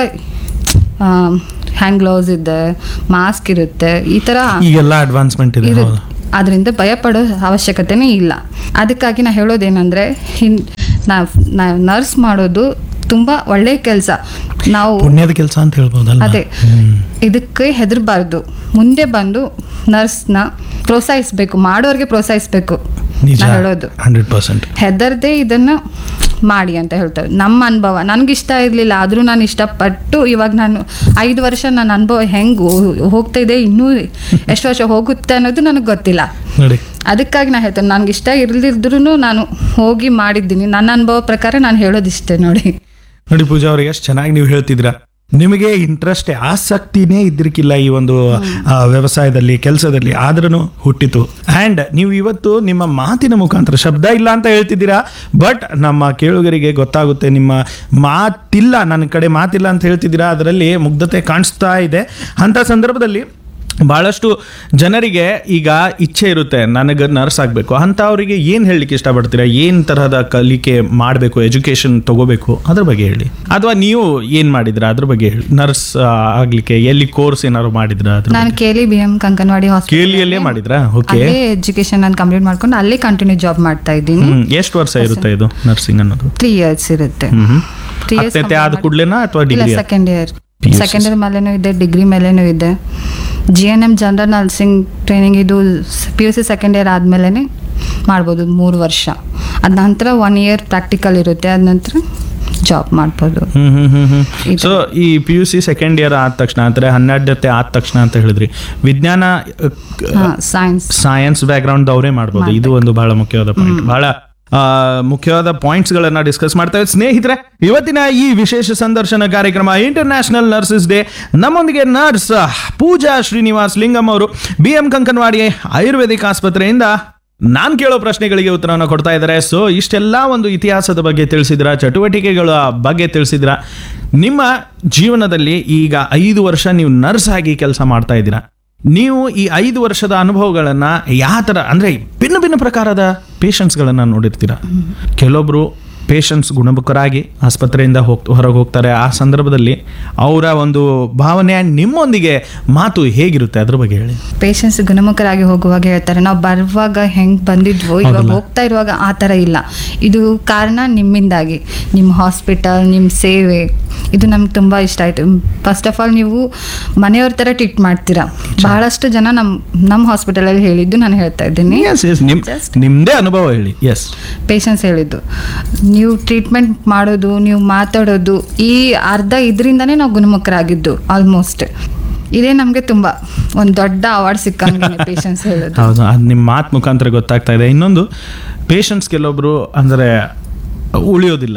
ಹ್ಯಾಂಡ್ ಗ್ಲೌಸ್ ಇದೆ ಮಾಸ್ಕ್ ಇರುತ್ತೆ ಈ ಥರ ಈಗೆಲ್ಲ ಅಡ್ವಾನ್ಸ್ಮೆಂಟ್ ಇದೆ ಹೌದು ಇರುತ್ತೆ ಅದರಿಂದ ಭಯ ಪಡೋ ಅವಶ್ಯಕತೆನೇ ಇಲ್ಲ ಅದಕ್ಕಾಗಿ ನಾ ಹೇಳೋದೇನೆಂದರೆ ಹಿನ್ ನಾ ನರ್ಸ್ ಮಾಡೋದು ತುಂಬ ಒಳ್ಳೆಯ ಕೆಲಸ ನಾವು ಪುಣ್ಯದ ಕೆಲಸ ಅಂತ ಹೇಳ್ಬೋದಲ್ಲ ಅದೇ ಹ್ಮ್. ಇದಕ್ಕೆ ಹೆದರಬಾರ್ದು ಮುಂದೆ ಬಂದು ನರ್ಸ್ನ ಪ್ರೋತ್ಸಾಹಿಸ್ಬೇಕು ಮಾಡೋರಿಗೆ ಪ್ರೋತ್ಸಾಹಿಸ್ಬೇಕು ನಿಜ ನಾ ಹೇಳೋದು ಹಂಡ್ರೆಡ್ ಪರ್ಸೆಂಟ್ ಹೆದರ್ದೆ ಇದನ್ನ ಮಾಡಿ ಅಂತ ಹೇಳ್ತಾರೆ ನಮ್ಮ ಅನುಭವ ನನಗೆ ಇಷ್ಟ ಇರಲಿಲ್ಲ ಆದರೂ ನಾನು ಇಷ್ಟಪಟ್ಟು ಇವಾಗ ನಾನು ಐದು ವರ್ಷ ನನ್ನ ಅನುಭವ ಹೆಂಗೆ ಹೋಗ್ತಾ ಇದೆ ಇನ್ನೂ ಎಷ್ಟು ವರ್ಷ ಹೋಗುತ್ತೆ ಅನ್ನೋದು ನನಗೆ ಗೊತ್ತಿಲ್ಲ ನೋಡಿ ಅದಕ್ಕಾಗಿ ನಾನು ಹೇಳ್ತೇನೆ ನನಗೆ ಇಷ್ಟ ಇರದಿದ್ರು ನಾನು ಹೋಗಿ ಮಾಡಿದ್ದೀನಿ ನನ್ನ ಅನುಭವ ಪ್ರಕಾರ ನಾನು ಹೇಳೋದಿಷ್ಟೇ ನೋಡಿ ನೋಡಿ ಪೂಜಾ ಅವರಿಗೆ ಎಷ್ಟು ಚೆನ್ನಾಗಿ ನೀವು ಹೇಳ್ತಿದ್ರ ನಿಮಗೆ ಇಂಟ್ರೆಸ್ಟ್ ಆಸಕ್ತಿನೇ ಇದ್ರಿಕಿಲ್ಲ ಈ ಒಂದು ಆ, ವ್ಯವಸಾಯದಲ್ಲಿ ಕೆಲಸದಲ್ಲಿ ಆದ್ರೂ ಹುಟ್ಟಿತು ಆ್ಯಂಡ್ ನೀವು ಇವತ್ತು ನಿಮ್ಮ ಮಾತಿನ ಮುಖಾಂತರ ಶಬ್ದ ಇಲ್ಲ ಅಂತ ಹೇಳ್ತಿದ್ದೀರಾ ಬಟ್ ನಮ್ಮ ಕೇಳುಗರಿಗೆ ಗೊತ್ತಾಗುತ್ತೆ ನಿಮ್ಮ ಮಾತಿಲ್ಲ ನನ್ನ ಕಡೆ ಮಾತಿಲ್ಲ ಅಂತ ಹೇಳ್ತಿದ್ದೀರಾ ಅದರಲ್ಲಿ ಮುಗ್ಧತೆ ಕಾಣಿಸ್ತಾ ಇದೆ ಅಂಥ ಸಂದರ್ಭದಲ್ಲಿ ಬಹಳಷ್ಟು ಜನರಿಗೆ ಈಗ ಇಚ್ಛೆ ಇರುತ್ತೆ ನನಗೆ ನರ್ಸ್ ಆಗಬೇಕು ಅಂತ ಅವರಿಗೆ ಏನು ಹೇಳಲಿಕ್ಕೆ ಇಷ್ಟಪಡ್ತೀರಾ ಏನು ತರಹದ ಕಲಿಕೆ ಮಾಡಬೇಕು ಎಜುಕೇಶನ್ ತಗೋಬೇಕು ಅದ್ರ ಬಗ್ಗೆ ಹೇಳಿ ಅಥವಾ ನೀವು ಏನು ಮಾಡಿದ್ರಾ ಅದ್ರ ಬಗ್ಗೆ ಹೇಳಿ ನರ್ಸ್ ಆಗ್ಲಿಕ್ಕೆ ಎಲ್ಲಿ ಕೋರ್ಸ್ ಏನಾದ್ರು ಮಾಡಿದ್ರಾ ಅದ್ರ ನಾನು ಕೇಳಿ ಬಿ ಎಂ ಕಂಕನವಾಡಿ ಕೇಲಿಯಲ್ಲೇ ಮಾಡಿದ್ರಾ ಓಕೆ ಅಲ್ಲೇ ಎಜುಕೇಶನ್ ನಾನು ಕಂಪ್ಲೀಟ್ ಮಾಡ್ಕೊಂಡು ಅಲ್ಲೇ ಕಂಟಿನ್ಯೂ ಜಾಬ್ ಮಾಡ್ತಾ ಇದ್ದೀನಿ ಹ್ಮ್ ಎಷ್ಟು ವರ್ಷ ಇರುತ್ತೆ ಇದು ನರ್ಸಿಂಗ್ ಅನ್ನೋದು ತ್ರೀ ಇಯರ್ಸ್ ಇರುತ್ತೆ ಹ್ಮ್ ತ್ರೀ ಇಯರ್ಸ್ ಹತ್ತನೇ ಆದ ಕೂಡ್ಲೇನಾ ಅಥವಾ ಇಲ್ಲ degree second year PUC. Second year ಮೇಲೇನೂ ಇದೆ ಡಿಗ್ರಿ ಮೇಲೇನೂ ಇದೆ G N M general nursing training ಇದು P U C second year ಆದಮೇಲೆ ಮಾಡ್ಬೋದು ಮೂರು ವರ್ಷ ಅದ ನಂತರ ಒನ್ ಇಯರ್ ಪ್ರಾಕ್ಟಿಕಲ್ ಇರುತ್ತೆ ಅದ ನಂತರ ಜಾಬ್ ಮಾಡ್ಬೋದು ಹ್ಮ್ ಹ್ಮ್ ಹ್ಮ್ ಹ್ಮ್ ಇದು. ಸೊ ಈ P U C second year ಆದ ತಕ್ಷಣ ಅಂದ್ರೆ ಹನ್ನೆರಡತೆ ಆದ ತಕ್ಷಣ ಅಂತ ಹೇಳಿದ್ರಿ ವಿಜ್ಞಾನ ಹಾಂ ಸೈನ್ಸ್ ಸೈನ್ಸ್ ಬ್ಯಾಕ್ ಗ್ರೌಂಡ್ ಅವರೇ ಮಾಡ್ಬೋದು ಇದು ಒಂದು ಬಹಳ ಮುಖ್ಯವಾದ ಪಾಯಿಂಟ್ ಬಹಳ ಆ, ಮುಖ್ಯವಾದ ಪಾಯಿಂಟ್ಸ್ ಗಳನ್ನ ಡಿಸ್ಕಸ್ ಮಾಡ್ತೇವೆ ಸ್ನೇಹಿತರೆ ಇವತ್ತಿನ ಈ ವಿಶೇಷ ಸಂದರ್ಶನ ಕಾರ್ಯಕ್ರಮ ಇಂಟರ್ನ್ಯಾಷನಲ್ ನರ್ಸಸ್ ಡೇ ನಮ್ಮೊಂದಿಗೆ ನರ್ಸ್ ಪೂಜಾ ಶ್ರೀನಿವಾಸ್ ಲಿಂಗಂ ಅವರು ಬಿ ಎಂ ಕಂಕನವಾಡಿ ಆಯುರ್ವೇದಿಕ್ ಆಸ್ಪತ್ರೆಯಿಂದ ನಾನ್ ಕೇಳೋ ಪ್ರಶ್ನೆಗಳಿಗೆ ಉತ್ತರವನ್ನು ಕೊಡ್ತಾ ಇದ್ದಾರೆ ಸೊ ಇಷ್ಟೆಲ್ಲ ಒಂದು ಇತಿಹಾಸದ ಬಗ್ಗೆ ತಿಳಿಸಿದ್ರ ಚಟುವಟಿಕೆಗಳ ಬಗ್ಗೆ ತಿಳಿಸಿದ್ರ ನಿಮ್ಮ ಜೀವನದಲ್ಲಿ ಈಗ ಐದು ವರ್ಷ ನೀವು ನರ್ಸ್ ಆಗಿ ಕೆಲಸ ಮಾಡ್ತಾ ಇದ್ದೀರಾ ನೀವು ಈ ಐದು ವರ್ಷದ ಅನುಭವಗಳನ್ನ ಯಾವ ಥರ ಅಂದರೆ ಭಿನ್ನ ಭಿನ್ನ ಪ್ರಕಾರದ ಪೇಷಂಟ್ಸ್ಗಳನ್ನು ನೋಡಿರ್ತೀರ ಕೆಲವೊಬ್ರು ಪೇಷಂಟ್ಸ್ ಗುಣಮುಖರಾಗಿ ಆಸ್ಪತ್ರೆಯಿಂದ ಹೋಗ್ ಹೊರಗೆ ಹೋಗ್ತಾರೆ ಆ ಸಂದರ್ಭದಲ್ಲಿ ಅವರ ಒಂದು ಭಾವನೆ ನಿಮ್ಮೊಂದಿಗೆ ಮಾತು ಹೇಗಿರುತ್ತೆ ಅದ್ರ ಬಗ್ಗೆ ಹೇಳಿ ಪೇಷಂಟ್ಸ್ ಗುಣಮುಖರಾಗಿ ಹೋಗುವಾಗ ಹೇಳ್ತಾರೆ ನಾವು ಬರುವಾಗ ಹೆಂಗ್ ಬಂದಿದ್ವೋ ಇವಾಗ ಹೌದಲ್ಲ? ಹೋಗ್ತಾ ಇರುವಾಗ ಆ ಥರ ಇಲ್ಲ ಇದು ಕಾರಣ ನಿಮ್ಮಿಂದಾಗಿ ನಿಮ್ಮ ಹಾಸ್ಪಿಟಲ್ ನಿಮ್ಮ ಸೇವೆ ಇದು ನಮ್ಗೆ ತುಂಬ ಇಷ್ಟ ಆಯಿತು ಫಸ್ಟ್ ಆಫ್ ಆಲ್ ನೀವು ಮನೆಯವ್ರ ಥರ ಟ್ರೀಟ್ ಮಾಡ್ತೀರಾ ಬಹಳಷ್ಟು ಜನ ನಮ್ಮ ನಮ್ಮ ಹಾಸ್ಪಿಟಲಲ್ಲಿ ಹೇಳಿದ್ದು ನಾನು ಹೇಳ್ತಾ ಇದ್ದೀನಿ ಎಸ್ ಎಸ್ ನಿಮ್ ನಿಮ್ಮದೇ ಅನುಭವ ಹೇಳಿ ಎಸ್ ಪೇಷಂಟ್ಸ್ ಹೇಳಿದ್ದು ನೀವು ಟ್ರೀಟ್ಮೆಂಟ್ ಮಾಡೋದು ನೀವು ಮಾತಾಡೋದು ಈ ಅರ್ಧ ಇದರಿಂದನೇ ನಾವು ಗುಣಮುಖರಾಗಿದ್ದು ಆಲ್ಮೋಸ್ಟ್ ಇದೇ ನಮಗೆ ತುಂಬ ಒಂದು ದೊಡ್ಡ ಅವಾರ್ಡ್ ಸಿಕ್ಕಂಗೆ ಪೇಷಂಟ್ಸ್ ಹೇಳೋದು ಹೌದು ಅದು ನಿಮ್ಮ ಮಾತು ಮುಖಾಂತರ ಗೊತ್ತಾಗ್ತಾ ಇದೆ ಇನ್ನೊಂದು ಪೇಷಂಟ್ಸ್ ಕೆಲವೊಬ್ರು ಅಂದರೆ ಉಳಿಯೋದಿಲ್ಲ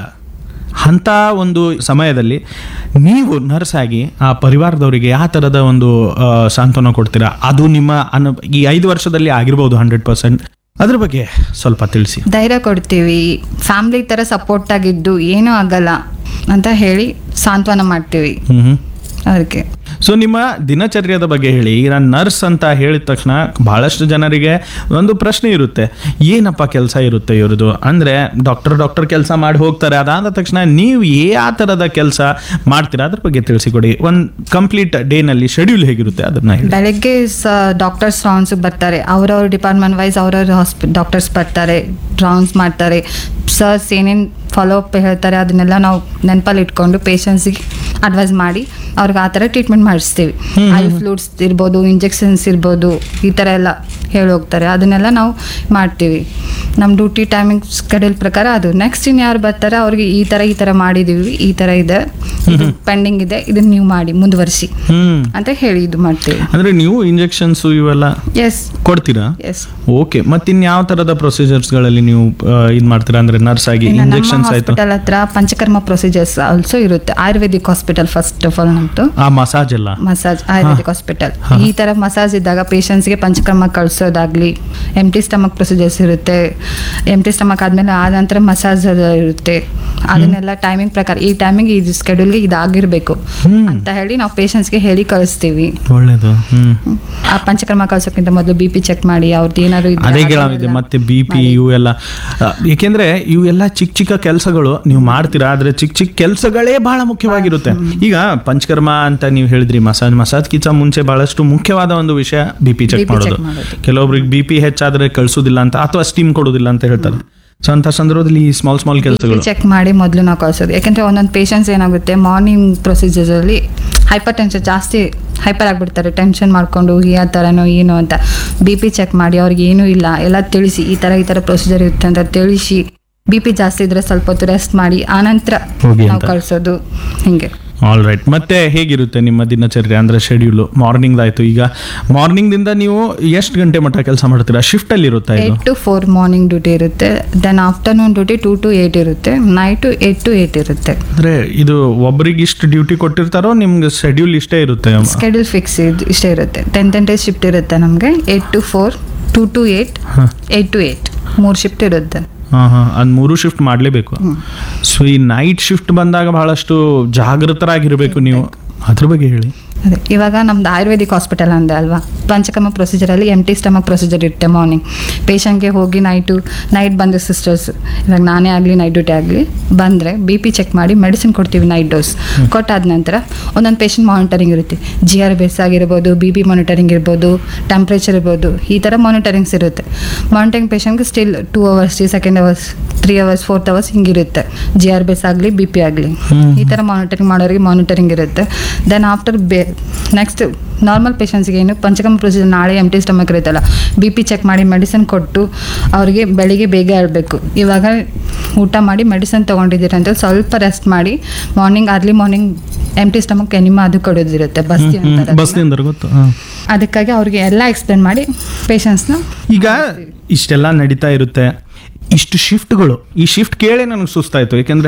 ಅಂಥ ಒಂದು ಸಮಯದಲ್ಲಿ ನೀವು ನರ್ಸ್ ಆಗಿ ಆ ಪರಿವಾರದವರಿಗೆ ಯಾವ ಥರದ ಒಂದು ಆ, ಸಾಂತ್ವನ ಕೊಡ್ತೀರಾ ಅದು ನಿಮ್ಮ ಅನು ಈ ಐದು ವರ್ಷದಲ್ಲಿ ಆಗಿರ್ಬೋದು ಹಂಡ್ರೆಡ್ ಪರ್ಸೆಂಟ್ ಅದ್ರ ಬಗ್ಗೆ ಸ್ವಲ್ಪ ತಿಳಿಸಿ ಧೈರ್ಯ ಕೊಡ್ತೀವಿ ಫ್ಯಾಮ್ಲಿ ಥರ ಸಪೋರ್ಟ್ ಆಗಿದ್ದು ಏನೂ ಆಗಲ್ಲ ಅಂತ ಹೇಳಿ ಸಾಂತ್ವನ ಮಾಡ್ತೀವಿ ಹ್ಮ್ ಹ್ಮ್ ಅದಕ್ಕೆ ಸೊ ನಿಮ್ಮ ದಿನಚರ್ಯದ ಬಗ್ಗೆ ಹೇಳಿ ಈಗ ನರ್ಸ್ ಅಂತ ಹೇಳಿದ ತಕ್ಷಣ ಬಹಳಷ್ಟು ಜನರಿಗೆ ಒಂದು ಪ್ರಶ್ನೆ ಇರುತ್ತೆ ಏನಪ್ಪ ಕೆಲಸ ಇರುತ್ತೆ ಇವ್ರದ್ದು ಅಂದ್ರೆ ಡಾಕ್ಟರ್ ಡಾಕ್ಟರ್ ಕೆಲಸ ಮಾಡಿ ಹೋಗ್ತಾರೆ ಅದಾದ ತಕ್ಷಣ ನೀವು ಯಾವ ಥರದ ಕೆಲಸ ಮಾಡ್ತೀರಾ ಅದ್ರ ಬಗ್ಗೆ ತಿಳಿಸಿಕೊಡಿ ಒಂದು ಕಂಪ್ಲೀಟ್ ಡೇನಲ್ಲಿ ಶೆಡ್ಯೂಲ್ ಹೇಗಿರುತ್ತೆ ಅದನ್ನ ಹೇಳಿ ಬೆಳಗ್ಗೆ ಸ ಡಾಕ್ಟರ್ಸ್ ರೌಂಡ್ಸ್ ಬರ್ತಾರೆ ಅವ್ರವ್ರ ಡಿಪಾರ್ಟ್ಮೆಂಟ್ ವೈಸ್ ಅವ್ರವ್ರ ಹಾಸ್ಪಿ ಡಾಕ್ಟರ್ಸ್ ಬರ್ತಾರೆ ರೌಂಡ್ಸ್ ಮಾಡ್ತಾರೆ ಸರ್ಸ್ ಏನೇನು ಫಾಲೋ ಅಪ್ ಹೇಳ್ತಾರೆ ಅದನ್ನೆಲ್ಲ ನಾವು ನೆನಪಲ್ಲಿ ಇಟ್ಕೊಂಡು ಪೇಷಂಟ್ಸಿಗೆ ಅಡ್ವೈಸ್ ಮಾಡಿ ಅವ್ರಿಗೆ ಆ ಥರ ಟ್ರೀಟ್ಮೆಂಟ್ ಮಾಡಿಸ್ತೀವಿ ಐ ಫ್ಲೂಟ್ಸ್ ಇರ್ಬೋದು ಇಂಜೆಕ್ಷನ್ಸ್ ಇರ್ಬೋದು ಈ ಥರ ಎಲ್ಲ ಹೇಳಿ ಹೋಗ್ತಾರೆ ಅದನ್ನೆಲ್ಲ ನಾವು ಮಾಡ್ತೀವಿ ನಮ್ಮ ಡ್ಯೂಟಿ ಟೈಮಿಂಗ್ ಸ್ಕೆಡ್ಯೂಲ್ ಪ್ರಕಾರ ಅದು ನೆಕ್ಸ್ಟ್ ಇನ್ನು ಯಾರು ಬರ್ತಾರೆ ಅವ್ರಿಗೆ ಈ ಥರ ಈ ಥರ ಮಾಡಿದ್ದೀವಿ ಈ ಥರ ಇದೆ ಇದು ಪೆಂಡಿಂಗ್ ಇದೆ ಇದನ್ನ ನೀವು ಮಾಡಿ ಮುಂದುವರಿಸಿ ಹ್ಮ್ ಅಂತ ಹೇಳಿ ಇದು ಮಾಡ್ತೀವಿ ಅಂದ್ರೆ ನೀವು ಇಂಜೆಕ್ಷನ್ಸ್ ಇವೆಲ್ಲ ಎಸ್ ಕೊಡ್ತೀರಾ ಎಸ್ ಓಕೆ ಮತ್ತಿನ್ ಯಾವ ತರದ ಪ್ರೊಸೀಜರ್ಸ್ ಗಳಲ್ಲಿ ನೀವು ಇದು ಮಾಡ್ತೀರಾ ಅಂದ್ರೆ ನರ್ಸ್ ಆಗಿ ನಮ್ಮ ಇಂಜೆಕ್ಷನ್ಸ್ ಆಯ್ತು ಹಾಸ್ಪಿಟಲ್ ಹತ್ರ ಪಂಚಕರ್ಮ ಪ್ರೊಸೀಜರ್ಸ್ ಆಲ್ಸೋ ಇರುತ್ತೆ ayurvedic hospital first of all ನಮ್ದು ಆ ಮಸಾಜ್ ಎಲ್ಲ ಮಸಾಜ್ ಆಯುರ್ವೇದಿಕ್ ಹಾಸ್ಪಿಟಲ್ ಈ ತರ ಮಸಾಜ್ ಇದ್ದಾಗ ಪೇಷಂಟ್ಸ್ಗೆ ಪಂಚಕರ್ಮ ಕಳಿಸೋದಾಗ್ಲಿ ಎಮ್ ಟಿ ಸ್ಟಮಕ್ ಪ್ರೊಸೀಜರ್ಸ್ ಇರುತ್ತೆ ಎಮ್ ಟಿ ಸ್ಟಮಕ್ ಆದ್ಮೇಲೆ ಆದ ನಂತರ ಮಸಾಜ್ ಇರುತ್ತೆ ಅದನ್ನೆಲ್ಲ ಟೈಮಿಂಗ್ ಪ್ರಕಾರ ಈ ಟೈಮಿಂಗ್ ಈ ಸ್ಕೆಡ್ಯೂಲ್ಗೆ ಇದಾಗಿರ್ಬೇಕು ಅಂತ ಹೇಳಿ ನಾವು ಪೇಷಂಟ್ಸ್ಗೆ ಹೇಳಿ ಕಳಿಸ್ತೀವಿ ಒಳ್ಳೇದು ಹ್ಮ್ ಆ ಪಂಚಕರ್ಮ ಕಳ್ಸೋಕ್ಕಿಂತ ಮೊದಲು ಬಿ ಪಿ ಚೆಕ್ ಮಾಡಿ ಅವ್ರದ್ದು ಏನಾದ್ರು ಇದ್ರೆ ಅದೇ ಅದನ್ನೆಲ್ಲ ಕೇಳಾಗಿದೆ ಮತ್ತೆ ಬಿ ಪಿ ಇವು ಎಲ್ಲ ಆ, ಏಕೆಂದ್ರೆ ಇವು ಎಲ್ಲ ಚಿಕ್ಕ ಚಿಕ್ಕ ಕೆಲಸಗಳು ನೀವು ಮಾಡ್ತೀರಾ ಆದ್ರೆ ಚಿಕ್ಕ ಚಿಕ್ಕ ಕೆಲಸಗಳೇ ಬಹಳ ಮುಖ್ಯವಾಗಿರುತ್ತೆ ಈಗ ಪಂಚಕರ್ಮ ಅಂತ ನೀವು ಹೇಳಿದ್ರಿ ಮಸಾಜ್ ಮಸಾಜ್ಗಿಂತ ಮುಂಚೆ ಬಹಳಷ್ಟು ಮುಖ್ಯವಾದ ಒಂದು ವಿಷಯ B P check BP check ಮಾಡೋದು ಮಾಡೋದು. ಕೆಲವೊಬ್ರಿಗೆ ಬಿ ಪಿ ಹೆಚ್ಚಾದ್ರೆ ಕಳ್ಸೋದಿಲ್ಲ ಅಂತ ಅಥವಾ ಸ್ಟೀಮ್ ಕೊಡೋದಿಲ್ಲ ಅಂತ ಹೇಳ್ತಾರೆ ಸೊ ಅಂತ ಸಂದರ್ಭದಲ್ಲಿ ಈ ಸ್ಮಾಲ್ ಸ್ಮಾಲ್ ಕೆಲಸಗಳು ಚೆಕ್ ಮಾಡಿ ಮೊದಲು ನಾವು ಕಳ್ಸೋದು ಯಾಕಂದ್ರೆ ಒಂದೊಂದು ಪೇಷಂಟ್ಸ್ ಏನಾಗುತ್ತೆ ಮಾರ್ನಿಂಗ್ ಪ್ರೊಸೀಜರ್ಸ್ ಅಲ್ಲಿ ಹೈಪರ್ ಟೆನ್ಷನ್ ಜಾಸ್ತಿ ಹೈಪರ್ ಆಗಿಬಿಡ್ತಾರೆ ಟೆನ್ಷನ್ ಮಾಡ್ಕೊಂಡು ಯಾವ ಥರನೋ ಏನು ಅಂತ ಬಿ ಪಿ ಚೆಕ್ ಮಾಡಿ ಅವ್ರಿಗೆ ಏನೂ ಇಲ್ಲ ಎಲ್ಲ ತಿಳಿಸಿ ಈ ಥರ ಈ ಥರ ಪ್ರೊಸೀಜರ್ ಇರುತ್ತೆ ಅಂತ ತಿಳಿಸಿ ಬಿ ಪಿ ಜಾಸ್ತಿ ಇದ್ರೆ ಸ್ವಲ್ಪ ಹೊತ್ತು ರೆಸ್ಟ್ ಮಾಡಿ ಆನಂತರ ಹೋಗಿ ನಾವು ಅಂತ. ಕಳ್ಸೋದು ಹಿಂಗೆ ಆಲ್ ರೈಟ್ ಮತ್ತೆ ಹೇಗಿರುತ್ತೆ ನಿಮ್ಮ ದಿನಚರ್ಯ ಅಂದ್ರೆ ಶೆಡ್ಯೂಲ್ ಮಾರ್ನಿಂಗ್ ಆಯ್ತು ಈಗ ಮಾರ್ನಿಂಗ್ ದಿಂದ ನೀವು ಎಷ್ಟು ಗಂಟೆ ಮಟ್ಟ ಕೆಲಸ ಮಾಡ್ತೀರಾ ಶಿಫ್ಟ್ ಅಲ್ಲಿ ಇರುತ್ತಾ ಇದು eight to four morning duty ಇರುತ್ತೆ then afternoon duty two to eight ಇರುತ್ತೆ ನೈಟು ಏಟ್ ಟು ಏಯ್ಟ್ ಇರುತ್ತೆ ಅಂದ್ರೆ ಇದು ಒಬ್ಬರಿಗೆ ಇಷ್ಟು ಡ್ಯೂಟಿ ಕೊಟ್ಟಿರ್ತಾರೋ ನಿಮ್ಗೆ ಶೆಡ್ಯೂಲ್ ಇಷ್ಟೇ ಇರುತ್ತೆ ಸ್ಕೆಡ್ಯೂಲ್ ಫಿಕ್ಸ್ ಇದು ಇಷ್ಟೇ ಇರುತ್ತೆ ಟೆನ್ ಟೆನ್ ಡೇಸ್ ಶಿಫ್ಟ್ ಇರುತ್ತೆ ನಮಗೆ eight to four two to eight ಹ. ಏಟ್ ಟು ಏಯ್ಟ್ ಮೂರು ಶಿಫ್ಟ್ ಇರುತ್ತೆ ಹಾ ಹಾ ಅದ್ ಮೂರು ಶಿಫ್ಟ್ ಮಾಡ್ಲೇಬೇಕು ಸೊ ಈ ನೈಟ್ ಶಿಫ್ಟ್ ಬಂದಾಗ ಬಹಳಷ್ಟು ಜಾಗೃತರಾಗಿರ್ಬೇಕು ನೀವು ಅದ್ರ ಬಗ್ಗೆ ಹೇಳಿ ಅದೇ ಇವಾಗ ನಮ್ದು ಆಯುರ್ವೇದಿಕ್ ಹಾಸ್ಪಿಟಲ್ ಅಂದೆ ಅಲ್ವಾ ಪಂಚಕರ್ಮ ಪ್ರೊಸೀಜರಲ್ಲಿ ಎಮ್ ಟಿ ಸ್ಟಮಕ್ ಪ್ರೊಸೀಜರ್ ಇರುತ್ತೆ ಮಾರ್ನಿಂಗ್ ಪೇಷಂಟ್ಗೆ ಹೋಗಿ ನೈಟು ನೈಟ್ ಬಂದು ಸಿಸ್ಟರ್ಸ್ ಇವಾಗ ನಾನೇ ಆಗಲಿ ನೈಟ್ ಡ್ಯೂಟಿ ಆಗಲಿ ಬಂದರೆ ಬಿ ಪಿ ಚೆಕ್ ಮಾಡಿ ಮೆಡಿಸಿನ್ ಕೊಡ್ತೀವಿ ನೈಟ್ ಡೋಸ್ ಕೊಟ್ಟಾದ ನಂತರ ಒಂದೊಂದು ಪೇಷಂಟ್ ಮಾನಿಟರಿಂಗ್ ಇರುತ್ತೆ ಜಿ ಆರ್ ಬೆಸ್ ಆಗಿರ್ಬೋದು ಬಿ ಪಿ ಮಾನಿಟರಿಂಗ್ ಇರ್ಬೋದು ಟೆಂಪ್ರೇಚರ್ ಇರ್ಬೋದು ಈ ಥರ ಮಾನಿಟರಿಂಗ್ಸ್ ಇರುತ್ತೆ ಮಾನಿಟರಿಂಗ್ ಪೇಷಂಟ್ಗೆ still two hours second hours three hours fourth hours ಹಿಂಗಿರುತ್ತೆ ಜಿ ಆರ್ ಬೆಸ್ ಆಗಲಿ ಬಿ ಪಿ ಆಗಲಿ ಈ ಥರ ಮಾನಿಟರಿಂಗ್ ಮಾಡೋರಿಗೆ ಮಾನಿಟರಿಂಗ್ ಇರುತ್ತೆ ದೆನ್ ಆಫ್ಟರ್ ಬೇ ನೆಕ್ಸ್ಟ್ ನಾರ್ಮಲ್ ಪೇಷಂಟ್ಸ್ಗೆ ಏನು ಪಂಚಕರ್ಮ ಪ್ರೊಸೀಜರ್ ನಾಳೆ ಎಮ್ ಟಿ ಸ್ಟಮಕ್ ಇರುತ್ತಲ್ಲ ಬಿ ಪಿ ಚೆಕ್ ಮಾಡಿ ಮೆಡಿಸಿನ್ ಕೊಟ್ಟು ಅವರಿಗೆ ಬೆಳಿಗ್ಗೆ ಬೇಗ ಹೇಳ್ಬೇಕು ಇವಾಗ ಊಟ ಮಾಡಿ ಮೆಡಿಸಿನ್ ತೊಗೊಂಡಿದ್ದೀರ ಅಂತ ಸ್ವಲ್ಪ ರೆಸ್ಟ್ ಮಾಡಿ morning early morning empty stomach enema ಅದು ಕೊಡೋದಿರುತ್ತೆ ಬಸ್ತಿ ಅಂತಾರೆ ಅದನ್ನ. ಬಸ್ನಿಂದ ಗೊತ್ತು ಹಾ. ಅದಕ್ಕಾಗಿ ಅವ್ರಿಗೆ ಎಲ್ಲ ಎಕ್ಸ್ಪ್ಲೇನ್ ಮಾಡಿ ಪೇಷಂಟ್ಸ್ನ ಈಗ ಇಷ್ಟೆಲ್ಲ ನಡೀತಾ ಇರುತ್ತೆ ಇಷ್ಟು ಶಿಫ್ಟ್ಗಳು ಈ ಶಿಫ್ಟ್ ಕೇಳಿ ನನಗೆ ಸುಸ್ತಾಯಿತು ಯಾಕೆಂದರೆ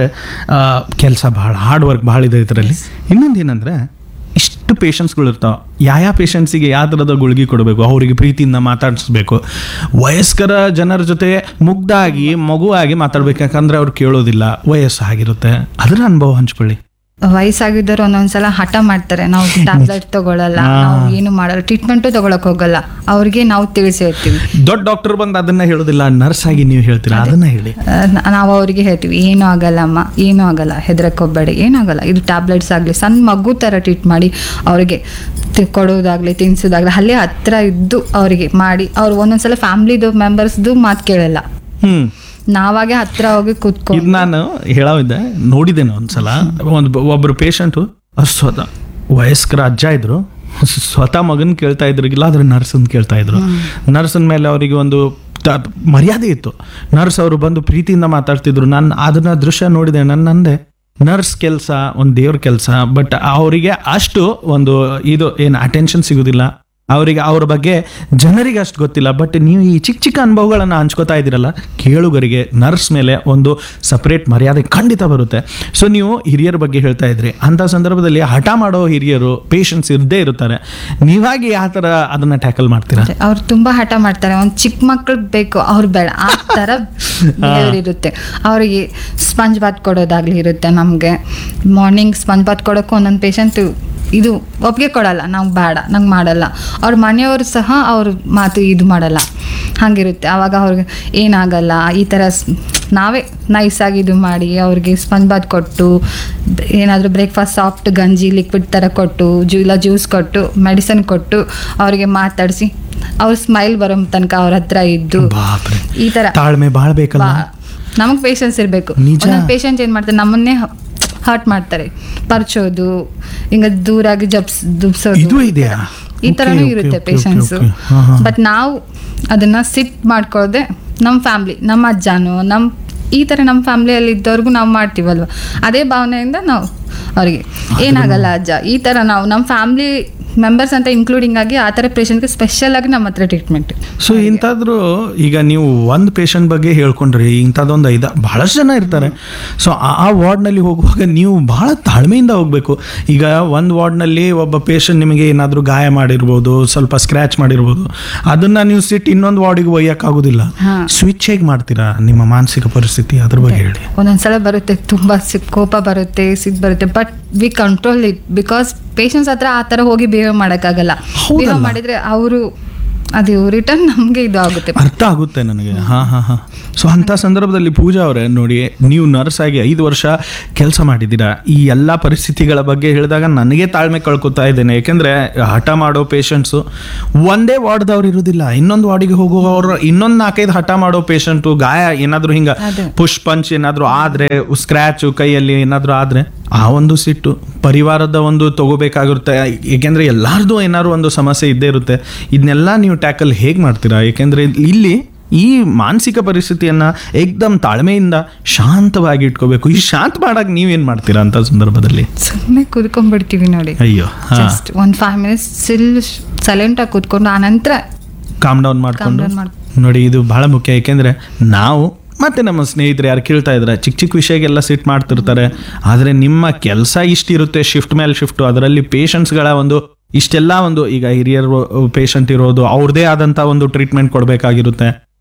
ಕೆಲಸ ಭಾಳ ಹಾರ್ಡ್ ವರ್ಕ್ ಭಾಳ ಇದೆ ಇದರಲ್ಲಿ ಇನ್ನೊಂದು ಏನಂದರೆ ಇಷ್ಟು ಪೇಷಂಟ್ಸ್ಗಳು ಇರ್ತಾವೆ ಯಾವ ಪೇಷಂಟ್ಸಿಗೆ ಯಾವ ಥರದ ಗುಳಿಗೆ ಕೊಡಬೇಕು ಅವರಿಗೆ ಪ್ರೀತಿಯಿಂದ ಮಾತಾಡಿಸ್ಬೇಕು ವಯಸ್ಕರ ಜನರ ಜೊತೆ ಮುಗ್ಧಾಗಿ ಮಗುವಾಗಿ ಮಾತಾಡ್ಬೇಕು ಯಾಕಂದ್ರೆ ಅವ್ರು ಕೇಳೋದಿಲ್ಲ ವಯಸ್ಸಾಗಿರುತ್ತೆ ಅದರ ಅನುಭವ ಹಂಚ್ಕೊಳ್ಳಿ ವಯಸ್ಸಾಗಿದ್ದವ್ರು ಒಂದೊಂದ್ಸಲ ಹಠ ಮಾಡ್ತಾರೆ ನಾವು ಟ್ಯಾಬ್ಲೆಟ್ ತಗೊಳಲ್ಲ ನಾವು ಏನು ಮಾಡಲ್ಲ ಟ್ರೀಟ್ಮೆಂಟು ತಗೊಳಕ್ ಹೋಗಲ್ಲ ಅವ್ರಿಗೆ ನಾವು ತಿಳಿಸಿ ಹೇಳ್ತೀವಿ ದೊಡ್ಡ ಡಾಕ್ಟರ್ ಬಂದು ಅದನ್ನ ಹೇಳೋದಿಲ್ಲ ನರ್ಸ್ ಆಗಿ ನೀವು ಹೇಳ್ತೀರಾ ಅದನ್ನ ಹೇಳಿ ನಾವು ಅವರಿಗೆ ಹೇಳ್ತೀವಿ ಏನೂ ಆಗಲ್ಲ ಅಮ್ಮ ಏನೂ ಆಗಲ್ಲ ಹೆದರಕ್ಕೆ ಹೋಗ್ಬೇಡಿ ಏನೂ ಆಗಲ್ಲ ಇದು ಟ್ಯಾಬ್ಲೆಟ್ಸ್ ಆಗಲಿ ಸಣ್ಣ ಮಗು ಥರ ಟ್ರೀಟ್ ಮಾಡಿ ಅವರಿಗೆ ಕೊಡೋದಾಗ್ಲಿ ತಿನ್ಸೋದಾಗ್ಲಿ ಅಲ್ಲೇ ಹತ್ರ ಇದ್ದು ಅವರಿಗೆ ಮಾಡಿ ಅವ್ರು ಒಂದೊಂದ್ಸಲ ಫ್ಯಾಮ್ಲಿದು ಮೆಂಬರ್ಸ್ದು ಮಾತು ಕೇಳಲ್ಲ ಹ್ಮ್ ನಾವಾಗೆ ಹತ್ರ ಹೋಗಿ ಕೂತ್ಕೊಂಡು ಇದು ನಾನು ಹೇಳೋವಿದ್ದೆ ನೋಡಿದ್ದೇನೆ ಒಂದ್ಸಲ ಒಂದು ಒಬ್ಬರು ಪೇಷಂಟು ಸ್ವತಃ ವಯಸ್ಕರ ಅಜ್ಜ ಇದ್ರು ಸ್ವತಃ ಮಗನ್ ಕೇಳ್ತಾ ಇದ್ರು ಇಲ್ಲ ಆದ್ರೆ ನರ್ಸನ್ ಕೇಳ್ತಾ ಇದ್ರು ನರ್ಸನ್ ಮೇಲೆ ಅವರಿಗೆ ಒಂದು ತ- ಮರ್ಯಾದೆ ಇತ್ತು ನರ್ಸ್ ಅವರು ಬಂದು ಪ್ರೀತಿಯಿಂದ ಮಾತಾಡ್ತಿದ್ರು ನಾನು ಅದನ್ನ ದೃಶ್ಯ ನೋಡಿದೆ ನನ್ನ ನಂದೆ ನರ್ಸ್ ಕೆಲಸ ಒಂದು ದೇವ್ರ ಕೆಲಸ ಬಟ್ ಅವರಿಗೆ ಅಷ್ಟು ಒಂದು ಇದು ಏನು ಅಟೆನ್ಷನ್ ಸಿಗೋದಿಲ್ಲ ಅವರಿಗೆ ಅವ್ರ ಬಗ್ಗೆ ಜನರಿಗೆ ಅಷ್ಟು ಗೊತ್ತಿಲ್ಲ ಬಟ್ ನೀವು ಈ ಚಿಕ್ಕ ಚಿಕ್ಕ ಅನುಭವಗಳನ್ನು ಹಂಚ್ಕೋತಾ ಇದ್ದೀರಲ್ಲ ಕೇಳುಗರಿಗೆ ನರ್ಸ್ ಮೇಲೆ ಒಂದು ಸಪ್ರೇಟ್ ಮರ್ಯಾದೆ ಖಂಡಿತ ಬರುತ್ತೆ ಸೊ ನೀವು ಹಿರಿಯರ ಬಗ್ಗೆ ಹೇಳ್ತಾ ಇದ್ರಿ ಅಂಥ ಸಂದರ್ಭದಲ್ಲಿ ಹಠ ಮಾಡೋ ಹಿರಿಯರು ಪೇಷನ್ಸ್ ಇರದೇ ಇರುತ್ತಾರೆ ನೀವಾಗಿ ಯಾವ ಥರ ಅದನ್ನ ಟ್ಯಾಕಲ್ ಮಾಡ್ತೀರಾ ಅವ್ರು ತುಂಬಾ ಹಠ ಮಾಡ್ತಾರೆ ಒಂದು ಚಿಕ್ಕ ಮಕ್ಳು ಬೇಕು ಅವ್ರು ಬೇಡ ಆ ಥರ ಬಿಹೇವಿಯರ್ ಇರುತ್ತೆ ಅವರಿಗೆ ಸ್ಪಂಜ್ ಬಾತ್ ಕೊಡೋದಾಗ್ಲಿ ಇರುತ್ತೆ ನಮಗೆ ಮಾರ್ನಿಂಗ್ ಸ್ಪಂಜ್ ಬಾತ್ ಕೊಡೋಕ್ಕೂ ಒಂದೊಂದು ಪೇಷಂಟ್ ಇದು ಒಪ್ಪಿಗೆ ಕೊಡಲ್ಲ ನಾವು ಬೇಡ ನಂಗೆ ಮಾಡಲ್ಲ ಅವ್ರ ಮನೆಯವರು ಸಹ ಅವ್ರ ಮಾತು ಇದು ಮಾಡಲ್ಲ ಹಾಗಿರುತ್ತೆ ಆವಾಗ ಅವ್ರಿಗೆ ಏನಾಗಲ್ಲ ಈ ಥರ ಸ್- ನಾವೇ ನೈಸಾಗಿ ಇದು ಮಾಡಿ ಅವ್ರಿಗೆ ಸ್ಪಂಜ್ ಬಾತ್ ಕೊಟ್ಟು ಏನಾದರೂ ಬ್ರೇಕ್ಫಾಸ್ಟ್ ಸಾಫ್ಟ್ ಗಂಜಿ ಲಿಕ್ವಿಡ್ ಥರ ಕೊಟ್ಟು ಜೂ ಇಲ್ಲ ಜ್ಯೂಸ್ ಕೊಟ್ಟು ಮೆಡಿಸನ್ ಕೊಟ್ಟು ಅವರಿಗೆ ಮಾತಾಡಿಸಿ ಅವ್ರ ಸ್ಮೈಲ್ ಬರೋ ತನಕ ಅವ್ರ ಹತ್ರ ಇದ್ದು ಬಾಪ್ರೆ ಈ ಥರ ತಾಳ್ಮೆ ಭಾಳ ಬೇಕಲ್ಲ ನಮಗೆ ಪೇಷನ್ಸ್ ಇರಬೇಕು ನಿಜ. ಒಂದೊಂದು ಪೇಷಂಟ್ ಏನು ಮಾಡ್ತಾರೆ ನಮ್ಮನ್ನೇ ಹರ್ಟ್ ಮಾಡ್ತಾರೆ ಪರ್ಚೋದು ಹಿಂಗ ದೂರಾಗಿ ಜಪ್ಸ್ ದುಬ್ಸೋದು ಇದು ಇದೆಯಾ ಈ ಥರನೂ Okay, ಇರುತ್ತೆ okay, okay, ಪೇಷನ್ಸ್ okay. ಹಾ, ಹಾ. ಬಟ್ ನಾವು ಅದನ್ನ ಸಿಟ್ ಮಾಡ್ಕೊಳ್ಳದೆ ನಮ್ಮ ಫ್ಯಾಮ್ಲಿ ನಮ್ಮ ಅಜ್ಜನೋ ನಮ್ಮ ಈ ಥರ ನಮ್ಮ ಫ್ಯಾಮ್ಲಿಯಲ್ಲಿ ಇದ್ದವ್ರಿಗೂ ನಾವು ಮಾಡ್ತೀವಲ್ವ ಅದೇ ಭಾವನೆಯಿಂದ ನಾವು ಅವರಿಗೆ ಏನಾಗಲ್ಲ ಅಜ್ಜ ಈ ಥರ ನಾವು ನಮ್ಮ ಫ್ಯಾಮ್ಲಿ ಮೆಂಬರ್ಸ್ ಅಂತ ಇನ್ಕ್ಲೂಡಿಂಗ್ ಆಗಿ ಆ ಥರ ಪೇಷಂಟ್ಗೆ ಸ್ಪೆಷಲ್ ಆಗಿ ನಮ್ಮ ಹತ್ರ ಟ್ರೀಟ್ಮೆಂಟ್ ಸೊ ಇಂಥದ್ರು ಈಗ ನೀವು ಒಂದು ಪೇಷಂಟ್ ಬಗ್ಗೆ ಹೇಳ್ಕೊಂಡ್ರಿ ಇಂಥದ್ದೊಂದು ಐದ ಬಹಳಷ್ಟು ಜನ ಇರ್ತಾರೆ ಸೊ ಆ ವಾರ್ಡ್ನಲ್ಲಿ ಹೋಗುವಾಗ ನೀವು ಬಹಳ ತಾಳ್ಮೆಯಿಂದ ಹೋಗಬೇಕು ಈಗ ಒಂದು ವಾರ್ಡ್ನಲ್ಲಿ ಒಬ್ಬ ಪೇಷಂಟ್ ನಿಮಗೆ ಏನಾದರೂ ಗಾಯ ಮಾಡಿರ್ಬೋದು ಸ್ವಲ್ಪ ಸ್ಕ್ರ್ಯಾಚ್ ಮಾಡಿರ್ಬೋದು ಅದನ್ನ ನೀವು ಸಿಟ್ಟು ಇನ್ನೊಂದು ವಾರ್ಡಿಗೆ ಒಯ್ಯಕ್ಕಾಗೋದಿಲ್ಲ ಹಾ. ಸ್ವಿಚ್ ಹೇಗೆ ಮಾಡ್ತೀರಾ ನಿಮ್ಮ ಮಾನಸಿಕ ಪರಿಸ್ಥಿತಿ ಅದ್ರ ಬಗ್ಗೆ ಹೇಳಿ ಒಂದೊಂದ್ಸಲ ಬರುತ್ತೆ ತುಂಬ ಸಿಕ್ ಕೋಪ ಬರುತ್ತೆ ಸಿಟ್ಟು ಬರುತ್ತೆ but we control it because patients ಹತ್ರ ಆ ಥರ ಹೋಗಿ ಬಿಹೇವ್ ಮಾಡೋಕ್ಕಾಗಲ್ಲ ಹೌದಲ್ಲ? ಬಿಹೇವ್ ಮಾಡಿದ್ರೆ ಅವರು ಅದು ರಿಟರ್ನ್ ನಮಗೆ ಇದು ಆಗುತ್ತೆ ಅರ್ಥ ಆಗುತ್ತೆ ನನಗೆ ಹಾಂ ಹಾಂ ಹಾಂ ಸೊ ಅಂಥ ಸಂದರ್ಭದಲ್ಲಿ ಪೂಜಾ ಅವರೇ ನೋಡಿ ನೀವು ನರ್ಸ್ ಆಗಿ ಐದು ವರ್ಷ ಕೆಲಸ ಮಾಡಿದ್ದೀರಾ ಈ ಎಲ್ಲ ಪರಿಸ್ಥಿತಿಗಳ ಬಗ್ಗೆ ಹೇಳಿದಾಗ ನನಗೆ ತಾಳ್ಮೆ ಕಳ್ಕೊತಾ ಇದ್ದೇನೆ ಯಾಕೆಂದರೆ ಹಠ ಮಾಡೋ ಪೇಷಂಟ್ಸು ಒಂದೇ ವಾರ್ಡ್ದವ್ರು ಇರೋದಿಲ್ಲ ಇನ್ನೊಂದು ವಾರ್ಡಿಗೆ ಹೋಗುವವರು ಇನ್ನೊಂದು ನಾಲ್ಕೈದು ಹಠ ಮಾಡೋ ಪೇಷಂಟು ಗಾಯ ಏನಾದರೂ ಹಿಂಗೆ ಅದೇ. ಪುಷ್ ಪಂಚ್ ಏನಾದರೂ ಆದರೆ ಸ್ಕ್ರ್ಯಾಚು ಕೈಯಲ್ಲಿ ಏನಾದರೂ ಆದರೆ ಆ ಒಂದು ಸಿಟ್ಟು ಪರಿವಾರದ ಒಂದು ತಗೋಬೇಕಾಗಿರುತ್ತೆ ಏಕೆಂದರೆ ಎಲ್ಲಾರ್ದು ಏನಾದ್ರು ಒಂದು ಸಮಸ್ಯೆ ಇದ್ದೇ ಇರುತ್ತೆ ಇದನ್ನೆಲ್ಲ ನೀವು ಟ್ಯಾಕಲ್ ಹೇಗೆ ಮಾಡ್ತೀರಾ ಏಕೆಂದರೆ ಇಲ್ಲಿ ಈ ಮಾನಸಿಕ ಪರಿಸ್ಥಿತಿಯನ್ನ ಏಕ್ದಮ್ ತಾಳ್ಮೆಯಿಂದ ಶಾಂತವಾಗಿ ಇಟ್ಕೋಬೇಕು ಈ ಶಾಂತ ಮಾಡಕ್ಕೆ ನೀವೇನು ಮಾಡ್ತೀರಾ ಅಂತ ಸಂದರ್ಭದಲ್ಲಿ ಸುಮ್ಮನೆ ಕೂತ್ಕೊಂಡ್ಬಿಡ್ತೀವಿ ನೋಡಿ ಅಯ್ಯೋ ಹಾಂ ಜಸ್ಟ್ ಒಂದು ಫೈವ್ ಮಿನಿಟ್ಸ್ ಸಿಲ್ ಸೈಲೆಂಟಾಗಿ ಕೂತ್ಕೊಂಡು ಆನಂತರ ಕಾಮ್ ಡೌನ್ ಕಾಮ್ ಮಾಡಿಕೊಂಡು ಡೌನ್ ಮಾಡಿ ನೋಡಿ ಇದು ಬಹಳ ಮುಖ್ಯ ಏಕೆಂದರೆ ನಾವು ಮತ್ತೆ ನಮ್ಮ ಸ್ನೇಹಿತರು ಯಾರು ಕೇಳ್ತಾ ಇದ್ದಾರೆ ಚಿಕ್ಕ ಚಿಕ್ಕ ವಿಷಯಕ್ಕೆಲ್ಲ ಸಿಟ್ ಮಾಡ್ತಿರ್ತಾರೆ ಆದರೆ ನಿಮ್ಮ ಕೆಲಸ ಇಷ್ಟಿರುತ್ತೆ ಶಿಫ್ಟ್ ಮೇಲೆ ಶಿಫ್ಟು ಅದರಲ್ಲಿ ಪೇಷಂಟ್ಸ್ಗಳ ಒಂದು ಇಷ್ಟೆಲ್ಲ ಒಂದು ಈಗ ಹಿರಿಯರು ಪೇಷಂಟ್ ಇರೋದು ಅವ್ರದೇ ಆದಂಥ ಒಂದು ಟ್ರೀಟ್ಮೆಂಟ್ ಕೊಡಬೇಕಾಗಿರುತ್ತೆ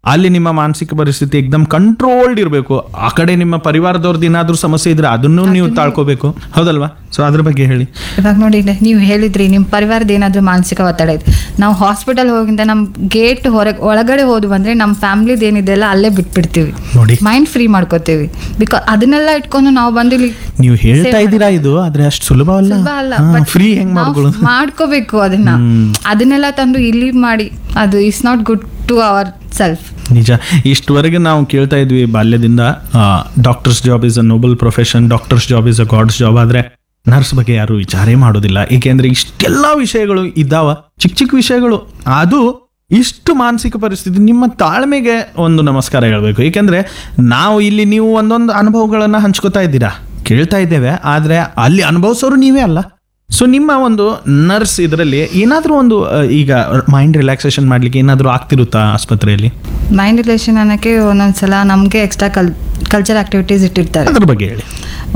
ಅಲ್ಲಿ ನಿಮ್ಮ ಮಾನಸಿಕ ಪರಿಸ್ಥಿತಿ ಎಕ್ದಮ್ ಕಂಟ್ರೋಲ್ಡ್ ಇರಬೇಕು ಆ ಕಡೆ ನಿಮ್ಮ ಪರಿವಾರದವ್ರದ್ದು ಏನಾದ್ರೂ ಸಮಸ್ಯೆ ಇದ್ರೆ ಅದನ್ನು ನೀವು ತಾಳ್ಕೋಬೇಕು ಹೌದಲ್ವಾ ಸೊ ಅದ್ರ ಬಗ್ಗೆ ಹೇಳಿ ಇವಾಗ ನೋಡಿ ಇಲ್ಲಿ ನೀವು ಹೇಳಿದ್ರಿ ನಿಮ್ಮ ಪರಿವಾರದ ಏನಾದರೂ ಮಾನಸಿಕ ಒತ್ತಡ ಇದೆ ನಾವು ಹಾಸ್ಪಿಟಲ್ ಹೋಗಿಂದ ನಮ್ಮ ಗೇಟ್ ಹೊರಗೆ ಒಳಗಡೆ ಹೋದ್ವು ಅಂದ್ರೆ ನಮ್ಮ ಫ್ಯಾಮ್ಲಿದ್ ಏನಿದೆ ಅಲ್ಲ ಅಲ್ಲೇ ಬಿಟ್ಬಿಡ್ತೀವಿ ನೋಡಿ ಮೈಂಡ್ ಫ್ರೀ ಮಾಡ್ಕೋತೀವಿ ಬಿಕಾಸ್ ಅದನ್ನೆಲ್ಲ ಇಟ್ಕೊಂಡು ನಾವು ಬಂದು ಇಲ್ಲಿ ನೀವು ಹೇಳ್ತಾ ಇದ್ದೀರಾ ಇದು ಆದ್ರೆ ಅಷ್ಟು ಸುಲಭವಲ್ಲ ಸುಲಭ ಅಲ್ಲ but ಫ್ರೀ ಹೆಂಗ್ ನಾವು ಮಾಡ್ಕೊಳ್ಳೋದು ಮಾಡ್ಕೋಬೇಕು ಅದನ್ನ ಅದನ್ನೆಲ್ಲ ತಂದು ಇಲ್ಲಿ ಮಾಡಿ ಅದು is not good to our self ನಿಜ ಇಷ್ಟವರೆಗೆ ನಾವು ಕೇಳ್ತಾ ಇದ್ವಿ ಬಾಲ್ಯದಿಂದ doctors job is a noble profession doctors job is a god's job ಆದ್ರೆ ನರ್ಸ್ ಬಗ್ಗೆ ಯಾರು ವಿಚಾರೇ ಮಾಡೋದಿಲ್ಲ ಏಕೆಂದ್ರೆ ಇಷ್ಟೆಲ್ಲ ವಿಷಯಗಳು ಇದ್ದಾವ ಚಿಕ್ಕ ಚಿಕ್ಕ ವಿಷಯಗಳು ಅದು ಇಷ್ಟು ಮಾನಸಿಕ ಪರಿಸ್ಥಿತಿ ನಿಮ್ಮ ತಾಳ್ಮೆಗೆ ಒಂದು ನಮಸ್ಕಾರ ಹೇಳ್ಬೇಕು ಏಕೆಂದ್ರೆ ನಾವು ಇಲ್ಲಿ ನೀವು ಒಂದೊಂದು ಅನುಭವಗಳನ್ನ ಹಂಚ್ಕೋತಾ ಇದ್ದೀರಾ ಕೇಳ್ತಾ ಇದ್ದೇವೆ ಆದ್ರೆ ಅಲ್ಲಿ ಅನುಭವಿಸೋರು ನೀವೇ ಅಲ್ಲ ಸೊ ನಿಮ್ಮ ಒಂದು ನರ್ಸ್ ಇದರಲ್ಲಿ ಏನಾದರೂ ಒಂದು ಆ, ಈಗ ಮೈಂಡ್ ರಿಲ್ಯಾಕ್ಸೇಷನ್ ಮಾಡ್ಲಿಕ್ಕೆ ಏನಾದರೂ ಆಗ್ತಿರುತ್ತಾ ಆಸ್ಪತ್ರೆಯಲ್ಲಿ ಮೈಂಡ್ ರಿಲೇಷನ್ ಅನ್ನೋಕ್ಕೆ ಒಂದೊಂದ್ಸಲ ನಮಗೆ ಎಕ್ಸ್ಟ್ರಾ ಕಲ್ ಕಲ್ಚರ್ ಆಕ್ಟಿವಿಟೀಸ್ ಇಟ್ಟಿರ್ತಾರೆ ಅದ್ರ ಬಗ್ಗೆ ಹೇಳಿ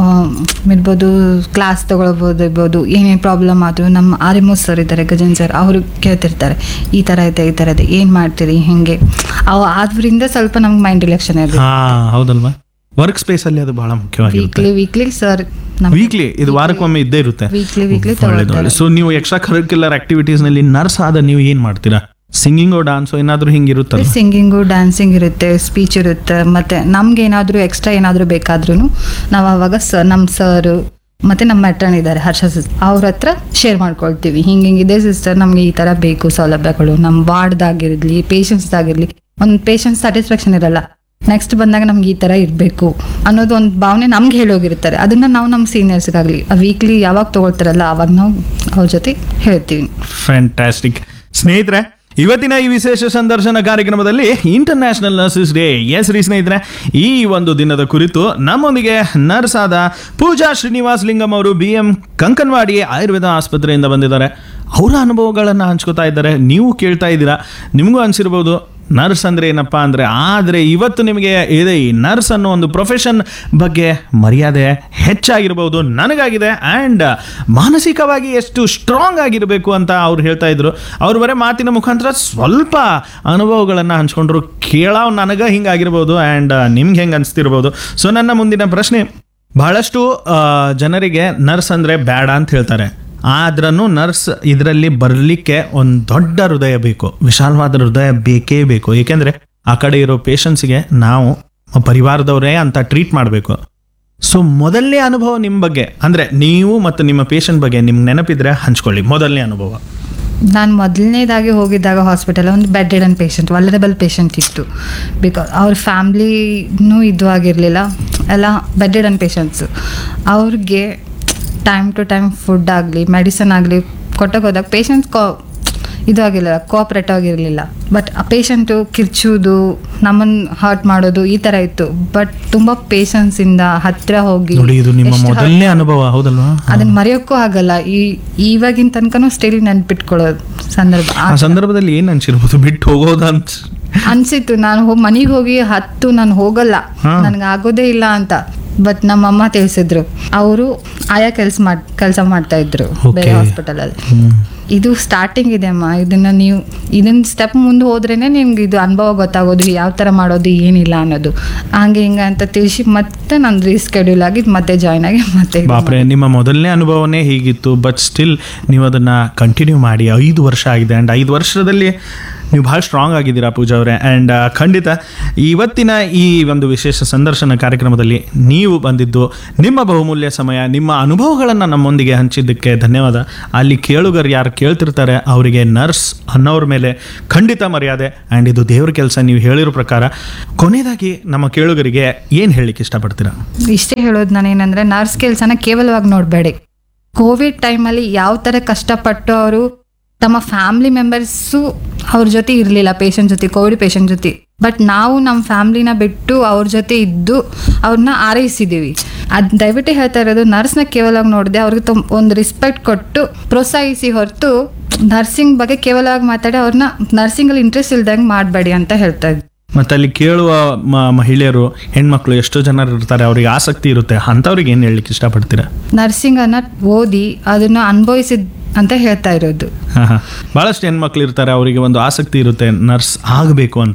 ಇರ್ಬೋದು ಕ್ಲಾಸ್ ತಗೊಳ್ಬೋದು ಇರ್ಬೋದು ಏನೇನು ಪ್ರಾಬ್ಲಮ್ ಆದರೂ ನಮ್ಮ ಆರಿಮೋಸ್ ಸರ್ ಇದ್ದಾರೆ ಗಜನ್ ಸರ್ ಅವರು ಕೇಳ್ತಿರ್ತಾರೆ ಈ ಥರ ಇದೆ ಈ ಥರ ಇದೆ ಏನು ಮಾಡ್ತೀರಿ ಹೆಂಗೆ ಅವು ಆದ್ರಿಂದ ಸ್ವಲ್ಪ ನಮ್ಗೆ ಮೈಂಡ್ ರಿಲ್ಯಾಕ್ಷನ್ ಇರುತ್ತೆ ಹಾ ಹೌದಲ್ವಾ ವರ್ಕ್ ಸ್ಪೇಸ್ ಅಲ್ಲಿ ಅದು ಬಹಳ ಮುಖ್ಯವಾಗಿರುತ್ತೆ ವೀಕ್ಲಿ ವೀಕ್ಲಿ ಸರ್ ನಮ್ಮ ವೀಕ್ಲಿ ಇದು ವಾರಕ್ಕೊಮ್ಮೆ ಇದ್ದೇ ಇರುತ್ತೆ ವೀಕ್ಲಿ ವೀಕ್ಲಿ ಒಳ್ಳೇದು ಒಳ್ಳೆ ಸೊ ನೀವು ಎಕ್ಸ್ಟ್ರಾ ಕರಿಕ್ಯುಲರ್ ಆಕ್ಟಿವಿಟೀಸ್ ನಲ್ಲಿ ನರ್ಸ್ ಆದ ನೀವು ಏನ್ ಮಾಡ್ತೀರಾ ಸಿಂಗಿಂಗು ಡಾನ್ಸು ಏನಾದ್ರೂ ಹಿಂಗಿರುತ್ತಲ್ಲ ಸಿಂಗಿಂಗು ಡ್ಯಾನ್ಸಿಂಗ್ ಇರುತ್ತೆ ಸ್ಪೀಚ್ ಇರುತ್ತೆ ಮತ್ತೆ ನಮ್ಗೆ ಏನಾದರೂ ಎಕ್ಸ್ಟ್ರಾ ಏನಾದರೂ ಬೇಕಾದ್ರೂ ನಾವು ಅವಾಗ ಸ ನಮ್ಮ ಸರ್ ಮತ್ತೆ ನಮ್ಮ ಮೆಟ್ರನ್ ಇದ್ದಾರೆ ಹರ್ಷ ಸಿಸ್ಟರ್ ಅವ್ರ ಹತ್ರ ಶೇರ್ ಮಾಡ್ಕೊಳ್ತೀವಿ ಹಿಂಗೆ ಹಿಂಗಿದೆ ಸಿಸ್ಟರ್ ನಮಗೆ ಈ ಥರ ಬೇಕು ಸೌಲಭ್ಯಗಳು ನಮ್ಮ ವಾರ್ಡ್ದಾಗಿರಲಿ ಪೇಷಂಟ್ಸ್ದಾಗಿರಲಿ ಒಂದು ಪೇಷಂಟ್ ಸ್ಯಾಟಿಸ್ಫ್ಯಾಕ್ಷನ್ ಇರಲ್ಲ ನೆಕ್ಸ್ಟ್ ಬಂದಾಗ ನಮ್ಗೆ ಈ ಥರ ಇರಬೇಕು ಅನ್ನೋದು ಒಂದು ಭಾವನೆ ನಮ್ಗೆ ಹೇಳೋಗಿರ್ತಾರೆ ಅದನ್ನ ನಾವು ನಮ್ಮ ಸೀನಿಯರ್ಸ್ಗಾಗಲಿ ವೀಕ್ಲಿ ಯಾವಾಗ ತಗೊಳ್ತಾರಲ್ಲ ಅವಾಗ ನಾವು ಅವ್ರ ಜೊತೆ ಹೇಳ್ತೀವಿ ಫ್ಯಾಂಟಾಸ್ಟಿಕ್ ಸ್ನೇಹಿತರೆ ಇವತ್ತಿನ ಈ ವಿಶೇಷ ಸಂದರ್ಶನ ಕಾರ್ಯಕ್ರಮದಲ್ಲಿ ಇಂಟರ್ನ್ಯಾಷನಲ್ ನರ್ಸಸ್ ಡೇ ಎಸ್ ರೀ ಸ್ನೇಹಿತರೆ ಈ ಒಂದು ದಿನದ ಕುರಿತು ನಮ್ಮೊಂದಿಗೆ ನರ್ಸ್ ಆದ ಪೂಜಾ ಶ್ರೀನಿವಾಸ್ ಲಿಂಗಂ ಅವರು ಬಿ ಎಂ ಕಂಕನ್ವಾಡಿ ಆಯುರ್ವೇದ ಆಸ್ಪತ್ರೆಯಿಂದ ಬಂದಿದ್ದಾರೆ ಅವರ ಅನುಭವಗಳನ್ನು ಹಂಚ್ಕೋತಾ ಇದ್ದಾರೆ ನೀವು ಕೇಳ್ತಾ ಇದ್ದೀರಾ ನಿಮಗೂ ಅನಿಸಿರ್ಬೋದು ನರ್ಸ್ ಅಂದ್ರೆ ಏನಪ್ಪ ಅಂದ್ರೆ ಆದರೆ ಇವತ್ತು ನಿಮಗೆ ಇದೆ ಈ ನರ್ಸ್ ಅನ್ನೋ ಒಂದು ಪ್ರೊಫೆಷನ್ ಬಗ್ಗೆ ಮರ್ಯಾದೆ ಹೆಚ್ಚಾಗಿರ್ಬೋದು ನನಗಾಗಿದೆ ಆ್ಯಂಡ್ ಮಾನಸಿಕವಾಗಿ ಎಷ್ಟು ಸ್ಟ್ರಾಂಗ್ ಆಗಿರಬೇಕು ಅಂತ ಅವ್ರು ಹೇಳ್ತಾ ಇದ್ರು ಅವ್ರ ಬರೀ ಮಾತಿನ ಮುಖಾಂತರ ಸ್ವಲ್ಪ ಅನುಭವಗಳನ್ನು ಹಂಚ್ಕೊಂಡ್ರು ಕೇಳಾವ್ ನನಗೆ ಹಿಂಗಾಗಿರ್ಬೋದು ಆ್ಯಂಡ್ ನಿಮ್ಗೆ ಹೆಂಗೆ ಅನಿಸ್ತಿರ್ಬೋದು ಸೊ ನನ್ನ ಮುಂದಿನ ಪ್ರಶ್ನೆ ಬಹಳಷ್ಟು ಆ, ಜನರಿಗೆ ನರ್ಸ್ ಅಂದರೆ ಬೇಡ ಅಂತ ಹೇಳ್ತಾರೆ ಆದ್ರೂ ನರ್ಸ್ ಇದರಲ್ಲಿ ಬರಲಿಕ್ಕೆ ಒಂದು ದೊಡ್ಡ ಹೃದಯ ಬೇಕು ವಿಶಾಲವಾದ ಹೃದಯ ಬೇಕೇ ಬೇಕು ಏಕೆಂದರೆ ಆ ಕಡೆ ಇರೋ ಪೇಷಂಟ್ಸ್ಗೆ ನಾವು ಪರಿವಾರದವರೇ ಅಂತ ಟ್ರೀಟ್ ಮಾಡಬೇಕು ಸೊ ಮೊದಲನೇ ಅನುಭವ ನಿಮ್ಮ ಬಗ್ಗೆ ಅಂದರೆ ನೀವು ಮತ್ತು ನಿಮ್ಮ ಪೇಷಂಟ್ ಬಗ್ಗೆ ನಿಮ್ಗೆ ನೆನಪಿದ್ರೆ ಹಂಚ್ಕೊಳ್ಳಿ ಮೊದಲನೇ ಅನುಭವ ನಾನು ಮೊದಲನೇದಾಗಿ ಹೋಗಿದ್ದಾಗ ಹಾಸ್ಪಿಟಲ್ ಒಂದು bed ridden patient vulnerable patient ಇತ್ತು ಬಿಕಾಸ್ ಅವ್ರ ಫ್ಯಾಮ್ಲಿನೂ ಇದು ಆಗಿರಲಿಲ್ಲ ಎಲ್ಲ ಬೆಡ್ ರಿಡನ್ ಪೇಷಂಟ್ಸು ಅವ್ರಿಗೆ ಟೈಮ್ ಟು ಟೈಮ್ ಫುಡ್ ಆಗಲಿ ಮೆಡಿಸನ್ ಆಗಲಿ ಕೊಟ್ಟಾಗ ಹೋದಾಗ ಪೇಷಂಟ್ಸ್ ಕೋ ಇದು ಆಗಿಲ್ಲ ಕೋಆಪ್ರೇಟ್ ಆಗಿರಲಿಲ್ಲ ಬಟ್ ಆ ಪೇಷಂಟು ಕಿರ್ಚೋದು ನಮ್ಮನ್ನು ಹರ್ಟ್ ಮಾಡೋದು ಈ ಥರ ಇತ್ತು ಬಟ್ ತುಂಬ ಪೇಷನ್ಸಿಂದ ಹತ್ತಿರ ಹೋಗಿ ನೋಡಿ ಇದು ನಿಮ್ಮ ಎಷ್ಟು hurt ಮೊದಲನೇ ಅನುಭವ ಹೌದಲ್ವಾ ಅದನ್ನ ಮರೆಯೋಕ್ಕೂ ಆಗಲ್ಲ ಈ ಇವಾಗಿನ ತನಕನೂ ಸ್ಟಿಲ್ ನೆನ್ಪಿಟ್ಕೊಳ್ಳೋದು ಸಂದರ್ಭ ಆ ಸಂದರ್ಭದಲ್ಲಿ ಏನು ಅನ್ಸಿರ್ಬೋದು ಬಿಟ್ಟು ಹೋಗೋದಂತ ಅನ್ಸಿತ್ತು ನಾನು ಹೋಗಿ ಮನೆಗೆ ಹೋಗಿ ಹತ್ತು ನಾನು ಹೋಗಲ್ಲ ಹಾ. ನನಗೆ ಆಗೋದೇ ಇಲ್ಲ ಅಂತ ಬಟ್ ನಮ್ಮಮ್ಮ ತಿಳಿಸಿದ್ರು ಅವರು ಆಯಾ ಕೆಲಸ ಮಾಡ್ ಕೆಲಸ ಮಾಡ್ತಾ ಇದ್ರು ಬೇರೆ Okay. ಹಾಸ್ಪಿಟಲ್ ಅಲ್ಲಿ ಇದು ಸ್ಟಾರ್ಟಿಂಗ್ ಇದೆ ಅಮ್ಮ ಇದನ್ನ ನೀವು ಇದನ್ನ ಸ್ಟೆಪ್ ಮುಂದೆ ಹೋದ್ರೇನೆ ನಿಮ್ಗೆ ಇದು ಅನುಭವ ಗೊತ್ತಾಗೋದು ಯಾವ ಥರ ಮಾಡೋದು ಏನಿಲ್ಲ ಅನ್ನೋದು ಹಂಗೆ ಹಿಂಗೆ ಅಂತ ತಿಳಿಸಿ ಮತ್ತೆ ನಾನು ರೀಸ್ಕೆಡ್ಯೂಲ್ ಆಗಿ ಮತ್ತೆ ಜಾಯ್ನ್ ಆಗಿ ಮತ್ತೆ ಇದು ಬಾಪ್ರೆ ನಿಮ್ಮ ಮೊದಲನೇ ಅನುಭವನೇ ಹೀಗಿತ್ತು ಬಟ್ ಸ್ಟಿಲ್ ನೀವು ಅದನ್ನು ಕಂಟಿನ್ಯೂ ಮಾಡಿ ಐದು ವರ್ಷ ಆಗಿದೆ ಆ್ಯಂಡ್ ಐದು ವರ್ಷದಲ್ಲಿ ನೀವು ಭಾಳ ಸ್ಟ್ರಾಂಗ್ ಆಗಿದ್ದೀರಾ ಪೂಜಾ ಅವರೇ ಆ್ಯಂಡ್ ಖಂಡಿತ ಇವತ್ತಿನ ಈ ಒಂದು ವಿಶೇಷ ಸಂದರ್ಶನ ಕಾರ್ಯಕ್ರಮದಲ್ಲಿ ನೀವು ಬಂದಿದ್ದು ನಿಮ್ಮ ಬಹುಮೂಲ್ಯ ಸಮಯ ನಿಮ್ಮ ಅನುಭವಗಳನ್ನು ನಮ್ಮೊಂದಿಗೆ ಹಂಚಿದ್ದಕ್ಕೆ ಧನ್ಯವಾದ ಅಲ್ಲಿ ಕೇಳುಗರು ಯಾರು ಕೇಳ್ತಿರ್ತಾರೆ ಅವರಿಗೆ ನರ್ಸ್ ಅನ್ನೋರ ಮೇಲೆ ಖಂಡಿತ ಮರ್ಯಾದೆ ಆ್ಯಂಡ್ ಇದು ದೇವ್ರ ಕೆಲಸ ನೀವು ಹೇಳಿರೋ ಪ್ರಕಾರ ಕೊನೆಯದಾಗಿ ನಮ್ಮ ಕೇಳುಗರಿಗೆ ಏನು ಹೇಳಲಿಕ್ಕೆ ಇಷ್ಟಪಡ್ತೀರಾ ಇಷ್ಟೇ ಹೇಳೋದು ನಾನೇನಂದ್ರೆ ನರ್ಸ್ ಕೆಲಸನ ಕೇವಲವಾಗಿ ನೋಡಬೇಡಿ ಕೋವಿಡ್ ಟೈಮಲ್ಲಿ ಯಾವ ಥರ ಕಷ್ಟಪಟ್ಟು ಅವರು ತಮ್ಮ ಫ್ಯಾಮಿಲಿ ಮೆಂಬರ್ಸು ಅವ್ರ ಜೊತೆ ಇರಲಿಲ್ಲ ಪೇಷಂಟ್ ಜೊತೆ ಕೋವಿಡ್ ಪೇಷಂಟ್ ಜೊತೆ ಬಟ್ ನಾವು ನಮ್ಮ ಫ್ಯಾಮ್ಲಿನ ಬಿಟ್ಟು ಅವ್ರ ಜೊತೆ ಇದ್ದು ಅವ್ರನ್ನ ಆರೈಸಿದ್ದೀವಿ ಅದು ದಯವಿಟ್ಟು ಹೇಳ್ತಾ ಇರೋದು ನರ್ಸ್ನ ಕೇವಲವಾಗಿ ನೋಡಿದೆ ಅವ್ರಿಗೆ ತುಂಬ ಒಂದು ರೆಸ್ಪೆಕ್ಟ್ ಕೊಟ್ಟು ಪ್ರೋತ್ಸಾಹಿಸಿ ಹೊರತು ನರ್ಸಿಂಗ್ ಬಗ್ಗೆ ಕೇವಲವಾಗಿ ಮಾತಾಡಿ ಅವ್ರನ್ನ ನರ್ಸಿಂಗಲ್ಲಿ ಇಂಟ್ರೆಸ್ಟ್ ಇಲ್ದಂಗೆ ಮಾಡಬೇಡಿ ಅಂತ ಹೇಳ್ತಾ ಇದ್ದೆ ಮತ್ತೆ ಅಲ್ಲಿ ಕೇಳುವ ಮ- ಮಹಿಳೆಯರು ಹೆಣ್ಮಕ್ಳು ಎಷ್ಟೋ ಜನರು ಇರ್ತಾರೆ ಅವ್ರಿಗೆ ಆಸಕ್ತಿ ಇರುತ್ತೆ ಅಂಥವ್ರಿಗೆ ಏನು ಹೇಳಲಿಕ್ಕೆ ಇಷ್ಟಪಡ್ತೀರಾ ನರ್ಸಿಂಗ್ ಅನ್ನ ಓದಿ ಅದನ್ನ ಅನುಭವಿಸಿದ್ ಅಂತ ಹೇಳ್ತಾ ಇರೋದು ಹಾಂ ಹಾಂ ಭಾಳಷ್ಟು ಹೆಣ್ಮಕ್ಳು ಇರ್ತಾರೆ ಅವರಿಗೆ ಒಂದು ಆಸಕ್ತಿ ಇರುತ್ತೆ ನರ್ಸ್ ಆಗಬೇಕು ಅಂತ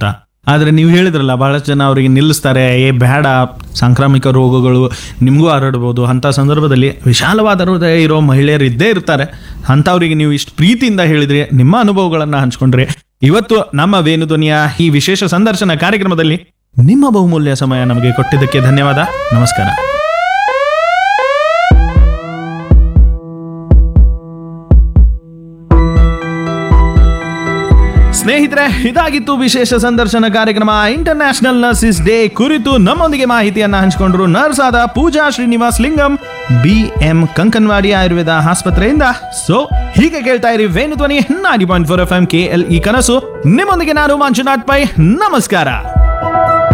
ಆದರೆ ನೀವು ಹೇಳಿದ್ರಲ್ಲ ಬಹಳಷ್ಟು ಜನ ಅವರಿಗೆ ನಿಲ್ಲಿಸ್ತಾರೆ ಏ ಬೇಡ ಸಾಂಕ್ರಾಮಿಕ ರೋಗಗಳು ನಿಮಗೂ ಹರಡ್ಬೋದು ಅಂಥ ಸಂದರ್ಭದಲ್ಲಿ ವಿಶಾಲವಾದ ಹೃದಯ ಇರೋ ಮಹಿಳೆಯರು ಇದ್ದೇ ಇರ್ತಾರೆ ಅಂಥವ್ರಿಗೆ ನೀವು ಇಷ್ಟು ಪ್ರೀತಿಯಿಂದ ಹೇಳಿದ್ರಿ ನಿಮ್ಮ ಅನುಭವಗಳನ್ನು ಹಂಚ್ಕೊಂಡ್ರಿ ಇವತ್ತು ನಮ್ಮ ವೇಣುಧ್ವನಿಯ ಈ ವಿಶೇಷ ಸಂದರ್ಶನ ಕಾರ್ಯಕ್ರಮದಲ್ಲಿ ನಿಮ್ಮ ಬಹುಮೂಲ್ಯ ಸಮಯ ನಮಗೆ ಕೊಟ್ಟಿದ್ದಕ್ಕೆ ಧನ್ಯವಾದ ನಮಸ್ಕಾರ ಸ್ನೇಹಿತರೆ ಇದಾಗಿತ್ತು ವಿಶೇಷ ಸಂದರ್ಶನ ಕಾರ್ಯಕ್ರಮ ಇಂಟರ್ನ್ಯಾಷನಲ್ ನರ್ಸಿಸ್ ಡೇ ಕುರಿತು ನಮ್ಮೊಂದಿಗೆ ಮಾಹಿತಿಯನ್ನ ಹಂಚಿಕೊಂಡ್ರು ನರ್ಸ್ ಆದ ಪೂಜಾ ಶ್ರೀನಿವಾಸ್ ಲಿಂಗಂ ಬಿ ಎಂ ಕಂಕನ್ವಾಡಿ ಆಯುರ್ವೇದ ಆಸ್ಪತ್ರೆಯಿಂದ ಸೊ ಹೀಗೆ ಕೇಳ್ತಾ ಇರಿ Venu Dhwani ninety point four F M K L E ಕನಸು ನಿಮ್ಮೊಂದಿಗೆ ನಾನು ಮಂಜುನಾಥ್ ಪೈ ನಮಸ್ಕಾರ